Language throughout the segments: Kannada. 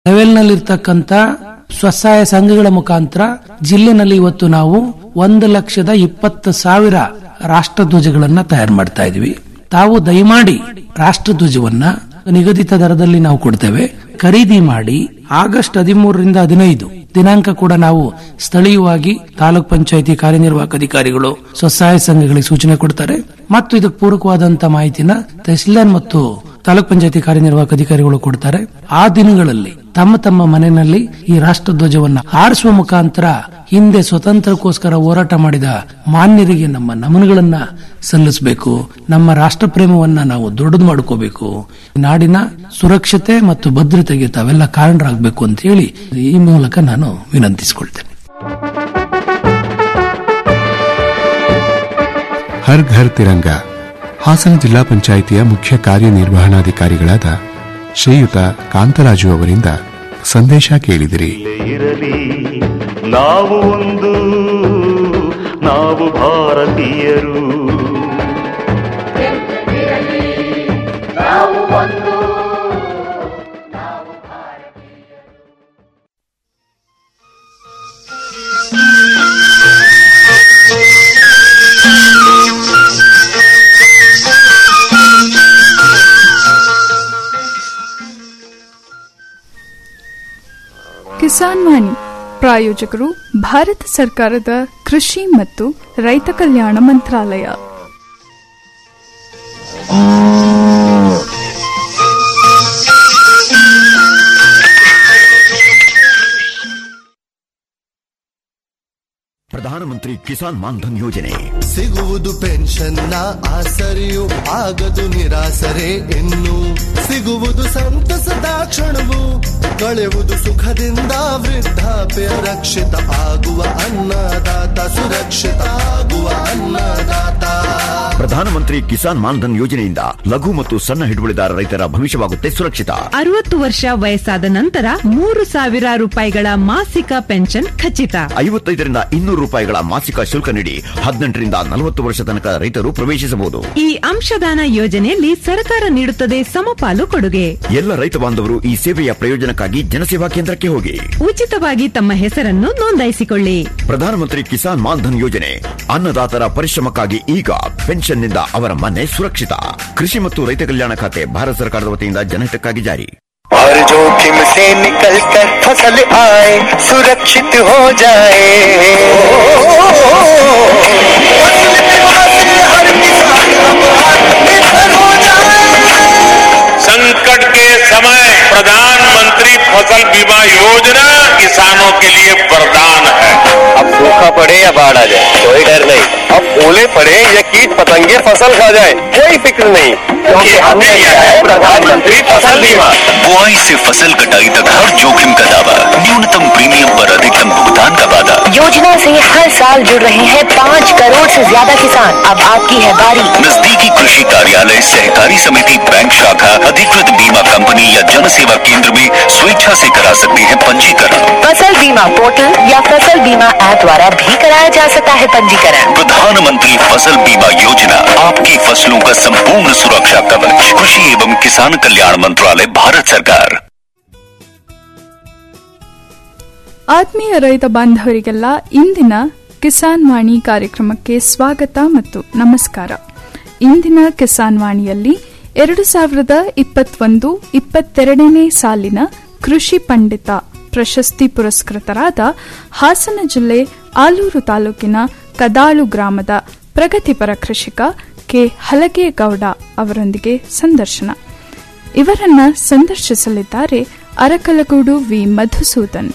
ಲೆವೆಲ್ನಲ್ಲಿರ್ತಕ್ಕಂಥ ಸ್ವಸಹಾಯ ಸಂಘಗಳ ಮುಖಾಂತರ ಜಿಲ್ಲೆನಲ್ಲಿ ಇವತ್ತು ನಾವು ಒಂದು ಲಕ್ಷದ ಇಪ್ಪತ್ತು ಸಾವಿರ ರಾಷ್ಟ್ರಧ್ವಜಗಳನ್ನ ತಯಾರು ಮಾಡ್ತಾ ಇದೀವಿ ತಾವು ದಯಮಾಡಿ ರಾಷ್ಟ್ರಧ್ವಜವನ್ನ ನಿಗದಿತ ದರದಲ್ಲಿ ನಾವು ಕೊಡ್ತೇವೆ ಖರೀದಿ ಮಾಡಿ ಆಗಸ್ಟ್ ಹದಿಮೂರರಿಂದ ಹದಿನೈದು ದಿನಾಂಕ ಕೂಡ ನಾವು ಸ್ಥಳೀಯವಾಗಿ ತಾಲೂಕ್ ಪಂಚಾಯಿತಿ ಕಾರ್ಯನಿರ್ವಾಹಕ ಅಧಿಕಾರಿಗಳು ಸ್ವಸಹಾಯ ಸಂಘಗಳಿಗೆ ಸೂಚನೆ ಕೊಡ್ತಾರೆ ಮತ್ತು ಇದಕ್ಕೆ ಪೂರಕವಾದಂತ ಮಾಹಿತಿನ ತಹಸೀಲ್ದಾರ್ ಮತ್ತು ತಾಲೂಕ್ ಪಂಚಾಯತಿ ಕಾರ್ಯನಿರ್ವಾಹಕ ಅಧಿಕಾರಿಗಳು ಕೊಡ್ತಾರೆ ಆ ದಿನಗಳಲ್ಲಿ ತಮ್ಮ ತಮ್ಮ ಮನೆಯಲ್ಲಿ ಈ ರಾಷ್ಟ್ರಧ್ವಜವನ್ನ ಹಾರಿಸುವ ಮುಖಾಂತರ ಹಿಂದೆ ಸ್ವತಂತ್ರಕ್ಕೋಸ್ಕರ ಹೋರಾಟ ಮಾಡಿದ ಮಾನ್ಯರಿಗೆ ನಮ್ಮ ನಮನಗಳನ್ನ ಸಲ್ಲಿಸಬೇಕು ನಮ್ಮ ರಾಷ್ಟ್ರ ಪ್ರೇಮವನ್ನ ನಾವು ದೊಡ್ಡದು ಮಾಡ್ಕೋಬೇಕು ನಾಡಿನ ಸುರಕ್ಷತೆ ಮತ್ತು ಭದ್ರತೆಗೆ ತಾವೆಲ್ಲ ಕಾರಣರಾಗಬೇಕು ಅಂತ ಹೇಳಿ ಈ ಮೂಲಕ ನಾನು ವಿನಂತಿಸಿಕೊಳ್ತೇನೆ ಹರ್ ಘರ್ ತಿರಂಗ ಹಾಸನ ಜಿಲ್ಲಾ ಪಂಚಾಯಿತಿಯ ಮುಖ್ಯ ಕಾರ್ಯನಿರ್ವಹಣಾಧಿಕಾರಿಗಳಾದ ಶ್ರೀಯುತ ಕಾಂತರಾಜು ಅವರಿಂದ ಸಂದೇಶ ಕೇಳಿದಿರಿ ಇಲ್ಲೇ ಇರಲಿ ನಾವು ಒಂದು ನಾವು ಭಾರತೀಯರು ಕಿಸಾನ್ ವಾಣಿ ಪ್ರಾಯೋಜಕರು ಭಾರತ ಸರ್ಕಾರದ ಕೃಷಿ ಮತ್ತು ರೈತ ಕಲ್ಯಾಣ ಮಂತ್ರಾಲಯ ಪ್ರಧಾನಮಂತ್ರಿ ಕಿಸಾನ್ ಮಾನ್ಧನ್ ಯೋಜನೆ ಸಿಗುವುದು ಪೆನ್ಷನ್ನ ಆಸರೆಯು ಆಗದು ನಿರಾಸರೆ ಇನ್ನು ಸಿಗುವುದು ಸಂತಸದ ಕ್ಷಣವು ಕಳೆಯುವುದು ಸುಖದಿಂದ ವೃದ್ಧಾಪ್ಯ ರಕ್ಷಿತ ಆಗುವ ಅನ್ನದಾತ ಸುರಕ್ಷಿತ ಆಗುವ ಅನ್ನದಾತ ಪ್ರಧಾನಮಂತ್ರಿ ಕಿಸಾನ್ ಮಾನ್ಧನ್ ಯೋಜನೆಯಿಂದ ಲಘು ಮತ್ತು ಸಣ್ಣ ಹಿಡುವಳಿದಾರ ರೈತರ ಭವಿಷ್ಯವಾಗುತ್ತೆ ಸುರಕ್ಷಿತ ಅರವತ್ತು ವರ್ಷ ವಯಸ್ಸಾದ ನಂತರ ಮೂರು ಸಾವಿರ ರೂಪಾಯಿಗಳ ಮಾಸಿಕ ಪೆನ್ಷನ್ ಖಚಿತ ಐವತ್ತೈದರಿಂದ ಇನ್ನೂರು ರೂಪಾಯಿಗಳ ಮಾಸಿಕ ಶುಲ್ಕ ನೀಡಿ ಹದಿನೆಂಟರಿಂದ ನಲವತ್ತು ವರ್ಷ ತನಕ ರೈತರು ಪ್ರವೇಶಿಸಬಹುದು ಈ ಅಂಶದಾನ ಯೋಜನೆಯಲ್ಲಿ ಸರ್ಕಾರ ನೀಡುತ್ತದೆ ಸಮಪಾಲು ಕೊಡುಗೆ ಎಲ್ಲ ರೈತ ಬಾಂಧವರು ಈ ಸೇವೆಯ ಪ್ರಯೋಜನಕ್ಕಾಗಿ ಜನಸೇವಾ ಕೇಂದ್ರಕ್ಕೆ ಹೋಗಿ ಉಚಿತವಾಗಿ ತಮ್ಮ ಹೆಸರನ್ನು ನೋಂದಾಯಿಸಿಕೊಳ್ಳಿ ಪ್ರಧಾನಮಂತ್ರಿ ಕಿಸಾನ್ ಮಾನ್ಧನ್ ಯೋಜನೆ ಅನ್ನದಾತರ ಪರಿಶ್ರಮಕ್ಕಾಗಿ ಈಗ ಪೆನ್ಷನ್ನಿಂದ ಅವರ ಮನೆ ಸುರಕ್ಷಿತ ಕೃಷಿ ಮತ್ತು ರೈತ ಕಲ್ಯಾಣ ಖಾತೆ ಭಾರತ ಸರ್ಕಾರದ ವತಿಯಿಂದ ಜನಹಿತಕ್ಕಾಗಿ ಜಾರಿ और जोखिम से निकल कर फसल आए सुरक्षित हो जाए फसल बीमा से हर किसान अब आत्मनिर्भर हो जाए संकट के समय प्रधानमंत्री फसल बीमा योजना किसानों के लिए वरदान है अब सूखा पड़े या बाढ़ आ जाए कोई डर नहीं अब ओले पड़े या कीट पतंगे फसल खा जाए कोई फिक्र नहीं क्योंकि हमने लिया है प्रधानमंत्री फसल बीमा बुआई से फसल कटाई तक हर जोखिम का दावा न्यूनतम प्रीमियम पर अधिकतम भुगतान का वादा योजना से हर साल जुड़ रहे हैं पाँच करोड़ से ज्यादा किसान अब आपकी है बारी नजदीकी कृषि कार्यालय सहकारी समिति बैंक शाखा अधिकृत बीमा कंपनी या जन सेवा केंद्र में स्वेच्छा से करा सकते हैं पंजीकरण फसल बीमा पोर्टल या फसल बीमा ऐप द्वारा भी कराया जा सकता है पंजीकरण प्रधानमंत्री फसल बीमा योजना आपकी फसलों का संपूर्ण सुरक्षा कवच कृषि एवं किसान कल्याण मंत्रालय भारत सरकार ಆತ್ಮೀಯ ರೈತ ಬಾಂಧವರಿಗೆಲ್ಲ ಇಂದಿನ ಕಿಸಾನ್ ವಾಣಿ ಕಾರ್ಯಕ್ರಮಕ್ಕೆ ಸ್ವಾಗತ ಮತ್ತು ನಮಸ್ಕಾರ ಇಂದಿನ ಕಿಸಾನ್ ವಾಣಿಯಲ್ಲಿ ಎರಡು ಸಾವಿರದ ಇಪ್ಪತ್ತೊಂದು ಇಪ್ಪತ್ತೆರಡನೇ ಸಾಲಿನ ಕೃಷಿ ಪಂಡಿತ ಪ್ರಶಸ್ತಿ ಪುರಸ್ಕೃತರಾದ ಹಾಸನ ಜಿಲ್ಲೆ ಆಲೂರು ತಾಲೂಕಿನ ಕದಾಳು ಗ್ರಾಮದ ಪ್ರಗತಿಪರ ಕೃಷಿಕ ಕೆ ಹಲಗೇಗೌಡ ಅವರೊಂದಿಗೆ ಸಂದರ್ಶನ ಇವರನ್ನ ಸಂದರ್ಶಿಸಲಿದ್ದಾರೆ ಅರಕಲಗೂಡು ವಿ ಮಧುಸೂದನ್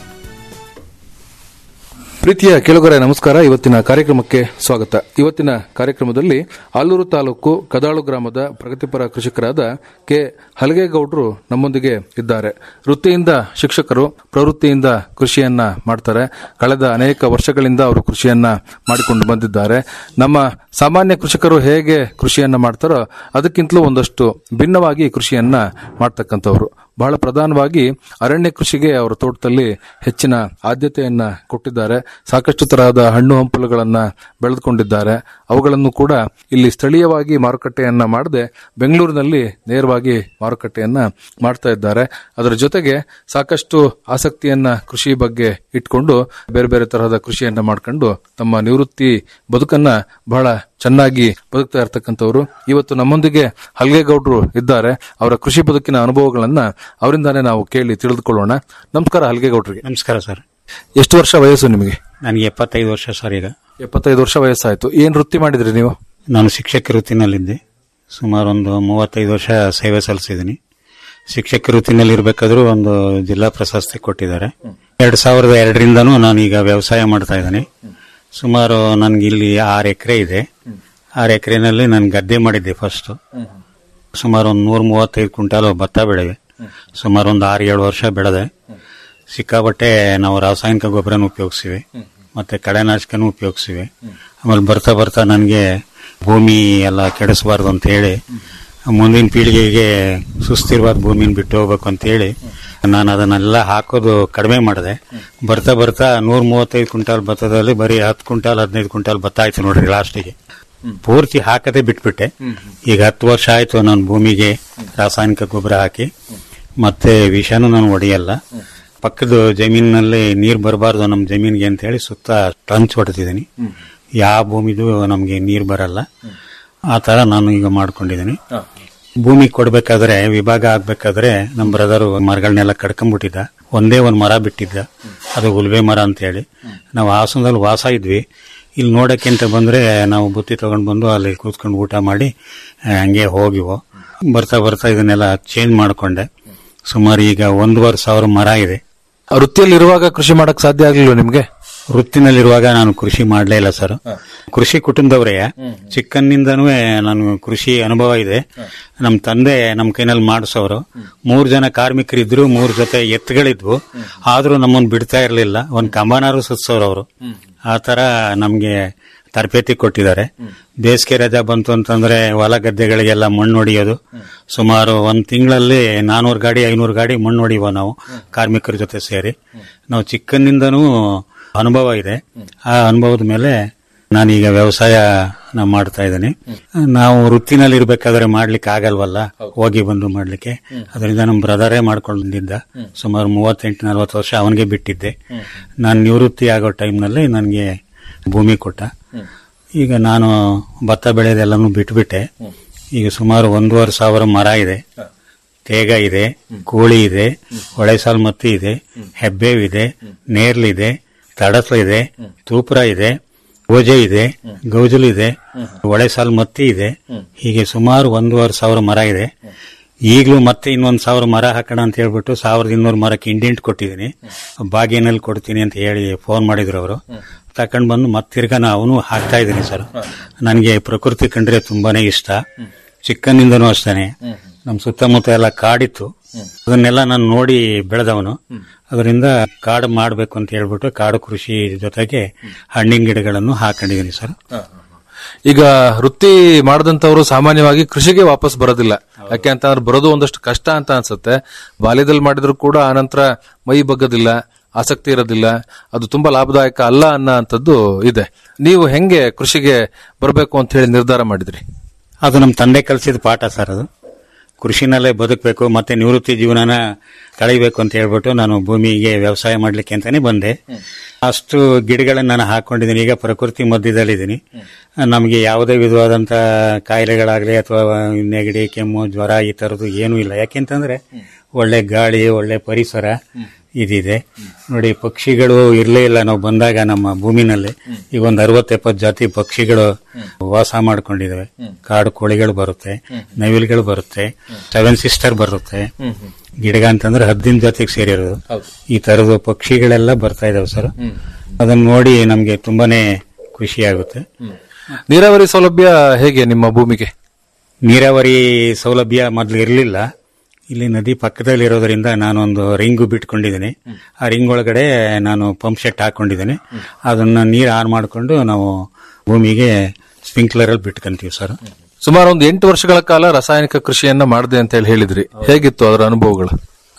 ಪ್ರೀತಿಯ ಕೇಳುಗರೆ ನಮಸ್ಕಾರ ಇವತ್ತಿನ ಕಾರ್ಯಕ್ರಮಕ್ಕೆ ಸ್ವಾಗತ ಇವತ್ತಿನ ಕಾರ್ಯಕ್ರಮದಲ್ಲಿ ಆಲೂರು ತಾಲೂಕು ಕದಾಳು ಗ್ರಾಮದ ಪ್ರಗತಿಪರ ಕೃಷಿಕರಾದ ಕೆ ಹಲಗೇಗೌಡರು ನಮ್ಮೊಂದಿಗೆ ಇದ್ದಾರೆ ವೃತ್ತಿಯಿಂದ ಶಿಕ್ಷಕರು ಪ್ರವೃತ್ತಿಯಿಂದ ಕೃಷಿಯನ್ನ ಮಾಡ್ತಾರೆ ಕಳೆದ ಅನೇಕ ವರ್ಷಗಳಿಂದ ಅವರು ಕೃಷಿಯನ್ನ ಮಾಡಿಕೊಂಡು ಬಂದಿದ್ದಾರೆ ನಮ್ಮ ಸಾಮಾನ್ಯ ಕೃಷಿಕರು ಹೇಗೆ ಕೃಷಿಯನ್ನ ಮಾಡ್ತಾರೋ ಅದಕ್ಕಿಂತಲೂ ಒಂದಷ್ಟು ಭಿನ್ನವಾಗಿ ಕೃಷಿಯನ್ನ ಮಾಡ್ತಕ್ಕಂಥವ್ರು ಬಹಳ ಪ್ರಧಾನವಾಗಿ ಅರಣ್ಯ ಕೃಷಿಗೆ ಅವರ ತೋಟದಲ್ಲಿ ಹೆಚ್ಚಿನ ಆದ್ಯತೆಯನ್ನ ಕೊಟ್ಟಿದ್ದಾರೆ ಸಾಕಷ್ಟು ತರಹದ ಹಣ್ಣು ಹಂಪಲುಗಳನ್ನ ಬೆಳೆದುಕೊಂಡಿದ್ದಾರೆ ಅವುಗಳನ್ನು ಕೂಡ ಇಲ್ಲಿ ಸ್ಥಳೀಯವಾಗಿ ಮಾರುಕಟ್ಟೆಯನ್ನ ಮಾಡದೆ ಬೆಂಗಳೂರಿನಲ್ಲಿ ನೇರವಾಗಿ ಮಾರುಕಟ್ಟೆಯನ್ನ ಮಾಡ್ತಾ ಇದ್ದಾರೆ ಅದರ ಜೊತೆಗೆ ಸಾಕಷ್ಟು ಆಸಕ್ತಿಯನ್ನ ಕೃಷಿ ಬಗ್ಗೆ ಇಟ್ಕೊಂಡು ಬೇರೆ ಬೇರೆ ತರಹದ ಕೃಷಿಯನ್ನ ಮಾಡ್ಕೊಂಡು ತಮ್ಮ ನಿವೃತ್ತಿ ಬದುಕನ್ನ ಬಹಳ ಚೆನ್ನಾಗಿ ಬದುಕ್ತಾ ಇರತಕ್ಕಂಥವ್ರು ಇವತ್ತು ನಮ್ಮೊಂದಿಗೆ ಹಲ್ಗೇಗೌಡರು ಇದ್ದಾರೆ ಅವರ ಕೃಷಿ ಬದುಕಿನ ಅನುಭವಗಳನ್ನ ಅವರಿಂದಾನೇ ನಾವು ಕೇಳಿ ತಿಳಿದುಕೊಳ್ಳೋಣ ನಮಸ್ಕಾರ ಹಲ್ಗೇಗೌಡರಿಗೆ ನಮಸ್ಕಾರ ಸರ್ ಎಷ್ಟು ವರ್ಷ ವಯಸ್ಸು ನಿಮಗೆ ನನಗೆ ಎಪ್ಪತ್ತೈದು ವರ್ಷ ಸರ್ ಈಗ ಎಪ್ಪತ್ತೈದು ವರ್ಷ ವಯಸ್ಸಾಯ್ತು ಏನ್ ವೃತ್ತಿ ಮಾಡಿದ್ರಿ ನೀವು ನಾನು ಶಿಕ್ಷಕ ವೃತ್ತಿನಲ್ಲಿದ್ದೆ ಸುಮಾರು ಒಂದು ಮೂವತ್ತೈದು ವರ್ಷ ಸೇವೆ ಸಲ್ಲಿಸಿದ್ದೀನಿ ಶಿಕ್ಷಕ ವೃತ್ತಿನಲ್ಲಿ ಇರಬೇಕಾದ್ರೂ ಒಂದು ಜಿಲ್ಲಾ ಪ್ರಶಸ್ತಿ ಕೊಟ್ಟಿದ್ದಾರೆ ಎರಡ್ ಸಾವಿರದ ಎರಡರಿಂದನೂ ನಾನು ಈಗ ವ್ಯವಸಾಯ ಮಾಡ್ತಾ ಇದ್ದೀನಿ ಸುಮಾರು ನನಗೆ ಇಲ್ಲಿ ಆರು ಎಕರೆ ಇದೆ ಆರು ಎಕರೆನಲ್ಲಿ ನಾನು ಗದ್ದೆ ಮಾಡಿದ್ದೆ ಫಸ್ಟ್ ಸುಮಾರು ಒಂದು ನೂರ ಮೂವತ್ತೈದು ಕ್ವಿಂಟಾಲು ಭತ್ತ ಬೆಳೆದೆ ಸುಮಾರು ಒಂದು ಆರು ಏಳು ವರ್ಷ ಬೆಳೆದೆ ಸಿಕ್ಕಾಬಟ್ಟೆ ನಾವು ರಾಸಾಯನಿಕ ಗೊಬ್ಬರನ ಉಪಯೋಗಿಸಿವಿ ಮತ್ತೆ ಕಳೆನಾಶಕನೂ ಉಪಯೋಗಿಸಿವಿ ಆಮೇಲೆ ಬರ್ತಾ ಬರ್ತಾ ನನಗೆ ಭೂಮಿ ಎಲ್ಲ ಕೆಡಿಸಬಾರ್ದು ಅಂತ ಹೇಳಿ ಮುಂದಿನ ಪೀಳಿಗೆಗೆ ಸುಸ್ಥಿರವಾದ ಭೂಮಿನ ಬಿಟ್ಟು ಹೋಗ್ಬೇಕು ಅಂತ ಹೇಳಿ ನಾನು ಅದನ್ನೆಲ್ಲ ಹಾಕೋದು ಕಡಿಮೆ ಮಾಡಿದೆ ಬರ್ತಾ ಬರ್ತಾ ನೂರ ಮೂವತ್ತೈದು ಕ್ವಿಂಟಾಲ್ ಭತ್ತದಲ್ಲಿ ಬರೀ ಹತ್ತು ಕ್ವಿಂಟಾಲ್ ಹದಿನೈದು ಕ್ವಿಂಟಾಲ್ ಭತ್ತ ಆಯ್ತು ನೋಡ್ರಿ ಲಾಸ್ಟಿಗೆ ಪೂರ್ತಿ ಹಾಕದೆ ಬಿಟ್ಬಿಟ್ಟೆ ಈಗ ಹತ್ತು ವರ್ಷ ಆಯ್ತು ನಾನು ಭೂಮಿಗೆ ರಾಸಾಯನಿಕ ಗೊಬ್ಬರ ಹಾಕಿ ಮತ್ತೆ ವಿಷನೂ ನಾನು ಹೊಡೆಯಲ್ಲ ಪಕ್ಕದ ಜಮೀನಿನಲ್ಲಿ ನೀರು ಬರಬಾರ್ದು ನಮ್ಮ ಜಮೀನಿಗೆ ಅಂತ ಹೇಳಿ ಸುತ್ತ ಟ್ರಂಚ್ ಹೊಡೆದಿದ್ದೀನಿ ಯಾವ ಭೂಮಿದು ನಮಗೆ ನೀರು ಬರಲ್ಲ ಆ ತರ ನಾನು ಈಗ ಮಾಡ್ಕೊಂಡಿದ್ದೀನಿ ಭೂಮಿ ಕೊಡ್ಬೇಕಾದ್ರೆ ವಿಭಾಗ ಆಗ್ಬೇಕಾದ್ರೆ ನಮ್ಮ ಬ್ರದರ್ ಮರಗಳನ್ನೆಲ್ಲ ಕಡ್ಕೊಂಡ್ಬಿಟ್ಟಿದ್ದ ಒಂದೇ ಒಂದು ಮರ ಬಿಟ್ಟಿದ್ದ ಅದು ಉಲ್ವೆ ಮರ ಅಂತ ಹೇಳಿ ನಾವು ಹಾಸನದಲ್ಲಿ ವಾಸ ಇದ್ವಿ ಇಲ್ಲಿ ನೋಡಕ್ಕೆ ಅಂತ ಬಂದ್ರೆ ನಾವು ಬುತ್ತಿ ತಗೊಂಡ್ ಬಂದು ಅಲ್ಲಿ ಕೂತ್ಕೊಂಡು ಊಟ ಮಾಡಿ ಆ, ಹಂಗೆ ಹೋಗಿವೋ ಬರ್ತಾ ಬರ್ತಾ ಇದನ್ನೆಲ್ಲ ಚೇಂಜ್ ಮಾಡ್ಕೊಂಡೆ ಸುಮಾರು ಈಗ ಒಂದೂವರೆ ಸಾವಿರ ಮರ ಇದೆ ವೃತ್ತಿಯಲ್ಲಿ ಇರುವಾಗ ಕೃಷಿ ಮಾಡಕ್ ಸಾಧ್ಯ ಆಗ್ಲಿಲ್ವ ನಿಮ್ಗೆ ವೃತ್ತಿನಲ್ಲಿರುವಾಗ ನಾನು ಕೃಷಿ ಮಾಡಲೇ ಇಲ್ಲ ಸರ್ ಕೃಷಿ ಕುಟುಂಬದವರೇ ಚಿಕ್ಕನ್ನಿಂದನೂ ನಾನು ಕೃಷಿ ಅನುಭವ ಇದೆ ನಮ್ಮ ತಂದೆ ನಮ್ಮ ಕೈನಲ್ಲಿ ಮಾಡಿಸೋರು ಮೂರು ಜನ ಕಾರ್ಮಿಕರಿದ್ರು ಮೂರು ಜೊತೆ ಎತ್ತುಗಳಿದ್ವು ಆದ್ರೂ ನಮ್ಮನ್ನು ಬಿಡ್ತಾ ಇರಲಿಲ್ಲ ಒಂದು ಕಂಬನಾರು ಸುತ್ಸೋರು ಅವರು ಆ ತರ ನಮ್ಗೆ ತರಬೇತಿ ಕೊಟ್ಟಿದ್ದಾರೆ ಬೇಸಿಗೆ ರಜಾ ಬಂತು ಅಂತಂದ್ರೆ ಹೊಲ ಗದ್ದೆಗಳಿಗೆಲ್ಲ ಮಣ್ಣು ಹೊಡಿಯೋದು ಸುಮಾರು ಒಂದ್ ತಿಂಗಳಲ್ಲಿ ನಾನೂರು ಗಾಡಿ ಐನೂರು ಗಾಡಿ ಮಣ್ಣು ಹೊಡಿಯುವ ನಾವು ಕಾರ್ಮಿಕರ ಜೊತೆ ಸೇರಿ ನಾವು ಚಿಕ್ಕಂದಿಂದನೂ ಅನುಭವ ಇದೆ ಆ ಅನುಭವದ ಮೇಲೆ ನಾನೀಗ ವ್ಯವಸಾಯ ನಾ ಮಾಡ್ತಾ ಇದ್ದೀನಿ ನಾವು ವೃತ್ತಿನಲ್ಲಿ ಇರ್ಬೇಕಾದ್ರೆ ಮಾಡ್ಲಿಕ್ಕೆ ಆಗಲ್ವಲ್ಲ ಹೋಗಿ ಬಂದು ಮಾಡ್ಲಿಕ್ಕೆ ಅದರಿಂದ ನಮ್ಮ ಬ್ರದರೇ ಮಾಡ್ಕೊಂಡಿದ್ದ ಸುಮಾರು ಮೂವತ್ತೆಂಟು ನಲ್ವತ್ತು ವರ್ಷ ಅವನಿಗೆ ಬಿಟ್ಟಿದ್ದೆ ನಾನು ನಿವೃತ್ತಿ ಆಗೋ ಟೈಮ್ನಲ್ಲಿ ನನಗೆ ಭೂಮಿ ಕೊಟ್ಟ ಈಗ ನಾನು ಭತ್ತ ಬೆಳೆಯೋದೆಲ್ಲನೂ ಬಿಟ್ಬಿಟ್ಟೆ ಈಗ ಸುಮಾರು ಒಂದೂವರೆ ಸಾವಿರ ಮರ ಇದೆ ತೇಗ ಇದೆ ಕೋಳಿ ಇದೆ ಹೊಳೆಸಾಲ್ಮತ್ತಿ ಇದೆ ಹೆಬ್ಬೇವಿದೆ ನೇರ್ಲಿದೆ ತಡಸ್ಲಿದೆ ತೂಪ್ರ ಇದೆ ಓಜೆ ಇದೆ ಗೌಜಲು ಇದೆ ಒಳೆಸಾಲ್ ಮತ್ತಿ ಇದೆ ಹೀಗೆ ಸುಮಾರು ಒಂದೂವರೆ ಸಾವಿರ ಮರ ಇದೆ ಈಗಲೂ ಮತ್ತೆ ಇನ್ನೊಂದು ಸಾವಿರ ಮರ ಹಾಕೋಣ ಅಂತ ಹೇಳ್ಬಿಟ್ಟು ಸಾವಿರದ ಇನ್ನೂರು ಮರಕ್ಕೆ ಇಂಡೆಂಟ್ ಕೊಟ್ಟಿದ್ದೀನಿ ಬಾಗಿನಲ್ಲಿ ಕೊಡ್ತೀನಿ ಅಂತ ಹೇಳಿ ಫೋನ್ ಮಾಡಿದ್ರು ಅವರು ತಕೊಂಡ್ ಬಂದು ಮತ್ತಿರ್ಗ ಅವನು ಹಾಕ್ತಾ ಇದ್ದೀನಿ ಸರ್ ನನಗೆ ಪ್ರಕೃತಿ ಕಂಡ್ರೆ ತುಂಬಾನೇ ಇಷ್ಟ ಚಿಕ್ಕನಿಂದನೂ ಅಷ್ಟೇನೆ ನಮ್ಮ ಸುತ್ತಮುತ್ತ ಎಲ್ಲ ಕಾಡಿತ್ತು ಅದನ್ನೆಲ್ಲ ನಾನು ನೋಡಿ ಬೆಳೆದವನು ಅದರಿಂದ ಕಾಡು ಮಾಡಬೇಕು ಅಂತ ಹೇಳ್ಬಿಟ್ಟು ಕಾಡು ಕೃಷಿ ಜೊತೆಗೆ ಹಣ್ಣಿನ ಗಿಡಗಳನ್ನು ಹಾಕೊಂಡಿದ್ದೀನಿ ಸರ್ ಈಗ ವೃತ್ತಿ ಮಾಡದಂತವ್ರು ಸಾಮಾನ್ಯವಾಗಿ ಕೃಷಿಗೆ ವಾಪಸ್ ಬರೋದಿಲ್ಲ ಯಾಕೆ ಅಂತಂದ್ರೆ ಬರೋದು ಒಂದಷ್ಟು ಕಷ್ಟ ಅಂತ ಅನ್ಸುತ್ತೆ ಬಾಲ್ಯದಲ್ಲಿ ಮಾಡಿದ್ರು ಕೂಡ ಆನಂತರ ಮೈ ಬಗ್ಗದಿಲ್ಲ ಆಸಕ್ತಿ ಇರೋದಿಲ್ಲ ಅದು ತುಂಬಾ ಲಾಭದಾಯಕ ಅಲ್ಲ ಅನ್ನೋ ಅಂತದ್ದು ಇದೆ ನೀವು ಹೆಂಗೆ ಕೃಷಿಗೆ ಬರಬೇಕು ಅಂತ ಹೇಳಿ ನಿರ್ಧಾರ ಮಾಡಿದ್ರಿ ಅದು ನಮ್ಮ ತಂದೆ ಕಲಿಸಿದ ಪಾಠ ಸರ್ ಅದು ಕೃಷಿನಲ್ಲೇ ಬದುಕಬೇಕು ಮತ್ತೆ ನಿವೃತ್ತಿ ಜೀವನನ ಕಳೀಬೇಕು ಅಂತ ಹೇಳ್ಬಿಟ್ಟು ನಾನು ಭೂಮಿಗೆ ವ್ಯವಸಾಯ ಮಾಡ್ಲಿಕ್ಕೆ ಅಂತಾನೆ ಬಂದೆ ಅಷ್ಟು ಗಿಡಗಳನ್ನ ನಾನು ಹಾಕೊಂಡಿದ್ದೀನಿ ಈಗ ಪ್ರಕೃತಿ ಮಧ್ಯದಲ್ಲಿದ್ದೀನಿ ನಮಗೆ ಯಾವುದೇ ವಿಧವಾದಂತ ಕಾಯಿಲೆಗಳಾಗ್ಲಿ ಅಥವಾ ನೆಗಡಿ ಕೆಮ್ಮು ಜ್ವರ ಈ ತರದ್ದು ಏನೂ ಇಲ್ಲ ಯಾಕೆಂತಂದ್ರೆ ಒಳ್ಳೆ ಗಾಳಿ ಒಳ್ಳೆ ಪರಿಸರ ಇದಿದೆ ನೋಡಿ ಪಕ್ಷಿಗಳು ಇರ್ಲೇ ಇಲ್ಲ ನಾವು ಬಂದಾಗ ನಮ್ಮ ಭೂಮಿನಲ್ಲಿ ಈಗ ಒಂದು ಅರವತ್ತೆಪ್ಪತ್ತು ಜಾತಿ ಪಕ್ಷಿಗಳು ವಾಸ ಮಾಡ್ಕೊಂಡಿದಾವೆ ಕಾಡು ಕೋಳಿಗಳು ಬರುತ್ತೆ ನವಿಲ್ಗಳು ಬರುತ್ತೆ ಸೆವೆನ್ ಸಿಸ್ಟರ್ ಬರುತ್ತೆ ಗಿಡಗ ಅಂತಂದ್ರೆ ಹದ್ದಿನ ಜಾತಿಗೆ ಸೇರಿರೋದು ಈ ತರದ ಪಕ್ಷಿಗಳೆಲ್ಲ ಬರ್ತಾ ಇದಾವೆ ಸರ್ ಅದನ್ನ ನೋಡಿ ನಮ್ಗೆ ತುಂಬಾನೇ ಖುಷಿ ಆಗುತ್ತೆ ನೀರಾವರಿ ಸೌಲಭ್ಯ ಹೇಗೆ ನಿಮ್ಮ ಭೂಮಿಗೆ ನೀರಾವರಿ ಸೌಲಭ್ಯ ಮೊದಲು ಇರಲಿಲ್ಲ ಇಲ್ಲಿ ನದಿ ಪಕ್ಕದಲ್ಲಿ ಇರೋದ್ರಿಂದ ನಾನೊಂದು ರಿಂಗು ಬಿಟ್ಕೊಂಡಿದ್ದೀನಿ ಆ ರಿಂಗ್ ಒಳಗಡೆ ನಾನು ಪಂಪ್ ಸೆಟ್ ಹಾಕೊಂಡಿದ್ದೀನಿ ಅದನ್ನ ನೀರು ಆನ್ ಮಾಡಿಕೊಂಡು ನಾವು ಭೂಮಿಗೆ ಸ್ಪ್ರಿಂಕ್ಲರ್ ಅಲ್ಲಿ ಬಿಟ್ಕೊಂತೀವಿ ಸರ್ ಸುಮಾರು ಒಂದು ಎಂಟು ವರ್ಷಗಳ ಕಾಲ ರಾಸಾಯನಿಕ ಕೃಷಿಯನ್ನ ಮಾಡಿದೆ ಅಂತ ಹೇಳಿ ಹೇಳಿದ್ರಿ ಹೇಗಿತ್ತು ಅದರ ಅನುಭವಗಳು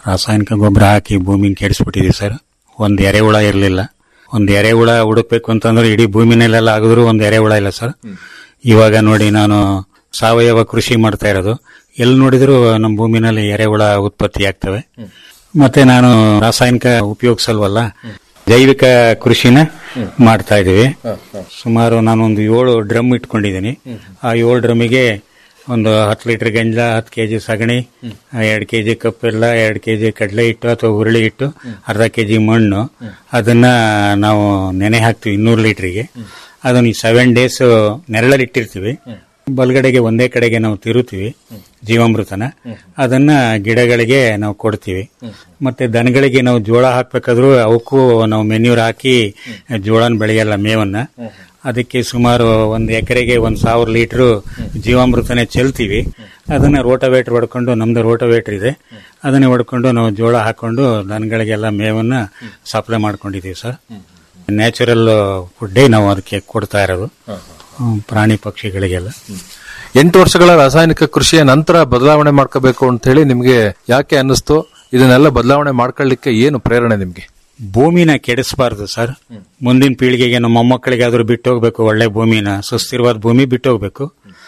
ರಾಸಾಯನಿಕ ಗೊಬ್ಬರ ಹಾಕಿ ಭೂಮಿನ ಕೆಡಿಸ್ಬಿಟ್ಟಿದೀವಿ ಸರ್ ಒಂದ್ ಎರೆಹುಳ ಇರಲಿಲ್ಲ ಒಂದ್ ಎರೆಹುಳ ಹುಡುಕ್ಬೇಕು ಅಂತಂದ್ರೆ ಇಡೀ ಭೂಮಿನಲ್ಲೆಲ್ಲ ಆಗಿದ್ರು ಒಂದ್ ಎರೆಹುಳ ಇಲ್ಲ ಸರ್ ಇವಾಗ ನೋಡಿ ನಾನು ಸಾವಯವ ಕೃಷಿ ಮಾಡ್ತಾ ಇರೋದು ಎಲ್ಲಿ ನೋಡಿದ್ರು ನಮ್ಮ ಭೂಮಿನಲ್ಲಿ ಎರೆಹುಳ ಉತ್ಪತ್ತಿ ಆಗ್ತವೆ ಮತ್ತೆ ನಾನು ರಾಸಾಯನಿಕ ಉಪಯೋಗಿಸಲ್ವಲ್ಲ ಜೈವಿಕ ಕೃಷಿನ ಮಾಡ್ತಾ ಇದೀವಿ ಸುಮಾರು ನಾನು ಒಂದು ಏಳು ಡ್ರಮ್ ಇಟ್ಕೊಂಡಿದ್ದೀನಿ ಆ ಏಳು ಡ್ರಮ್ಮಿಗೆ ಒಂದು ಹತ್ತು ಲೀಟರ್ ಗಂಜಲ ಹತ್ತು ಕೆಜಿ ಸಗಣಿ ಎರಡು ಕೆಜಿ ಕಪ್ಪೆಲ್ಲ ಎರಡು ಕೆಜಿ ಕಡಲೆ ಹಿಟ್ಟು ಅಥವಾ ಹುರುಳಿ ಹಿಟ್ಟು ಅರ್ಧ ಕೆಜಿ ಮಣ್ಣು ಅದನ್ನ ನಾವು ನೆನೆ ಹಾಕ್ತಿವಿ ಇನ್ನೂರು ಲೀಟರ್ಗೆ ಅದನ್ನ ಸೆವೆನ್ ಡೇಸ್ ನೆರಳಲ್ಲಿ ಇಟ್ಟಿರ್ತೀವಿ ಬಲಗಡೆಗೆ ಒಂದೇ ಕಡೆಗೆ ನಾವು ತಿರುತ್ತೀವಿ ಜೀವಾಮೃತನ ಅದನ್ನ ಗಿಡಗಳಿಗೆ ನಾವು ಕೊಡ್ತೀವಿ ಮತ್ತೆ ದನಗಳಿಗೆ ನಾವು ಜೋಳ ಹಾಕ್ಬೇಕಾದ್ರೂ ಅವಕ್ಕೂ ನಾವು ಮೆನ್ಯೂರ್ ಹಾಕಿ ಜೋಳನ ಬೆಳೆಯಲ್ಲ ಮೇವನ್ನ ಅದಕ್ಕೆ ಸುಮಾರು ಒಂದು ಎಕರೆಗೆ ಒಂದ್ ಸಾವಿರ ಲೀಟರ್ ಜೀವಾಮೃತನೇ ಚೆಲ್ತೀವಿ ಅದನ್ನ ರೋಟವೇಟರ್ ಹೊಡ್ಕೊಂಡು ನಮ್ದು ರೋಟವೇಟರ್ ಇದೆ ಅದನ್ನೇ ಹೊಡ್ಕೊಂಡು ನಾವು ಜೋಳ ಹಾಕೊಂಡು ದನಗಳಿಗೆಲ್ಲ ಮೇವನ್ನ ಸಪ್ಲೈ ಮಾಡ್ಕೊಂಡಿದೀವಿ ಸರ್ ನ್ಯಾಚುರಲ್ ಫುಡ್ಡೇ ನಾವು ಅದಕ್ಕೆ ಕೊಡ್ತಾ ಇರೋದು ಹ್ಮ್, ಪ್ರಾಣಿ ಪಕ್ಷಿಗಳಿಗೆಲ್ಲ ಎಂಟು ವರ್ಷಗಳ ರಾಸಾಯನಿಕ ಕೃಷಿಯ ನಂತರ ಬದಲಾವಣೆ ಮಾಡ್ಕೋಬೇಕು ಅಂತ ಹೇಳಿ ನಿಮ್ಗೆ ಯಾಕೆ ಅನ್ನಿಸ್ತು ಇದನ್ನೆಲ್ಲ ಬದಲಾವಣೆ ಮಾಡ್ಕೊಳ್ಳಿಕ್ಕೆ ಏನು ಪ್ರೇರಣೆ ನಿಮ್ಗೆ ಭೂಮಿನ ಕೆಡಿಸಬಾರ್ದು ಸರ್ ಮುಂದಿನ ಪೀಳಿಗೆಗೆ ನಮ್ಮ ಮೊಮ್ಮಕ್ಕಳಿಗಾದ್ರೂ ಬಿಟ್ಟು ಹೋಗ್ಬೇಕು ಒಳ್ಳೆ ಭೂಮಿನ ಸುಸ್ಥಿರವಾದ ಭೂಮಿ ಬಿಟ್ಟು ಹೋಗ್ಬೇಕು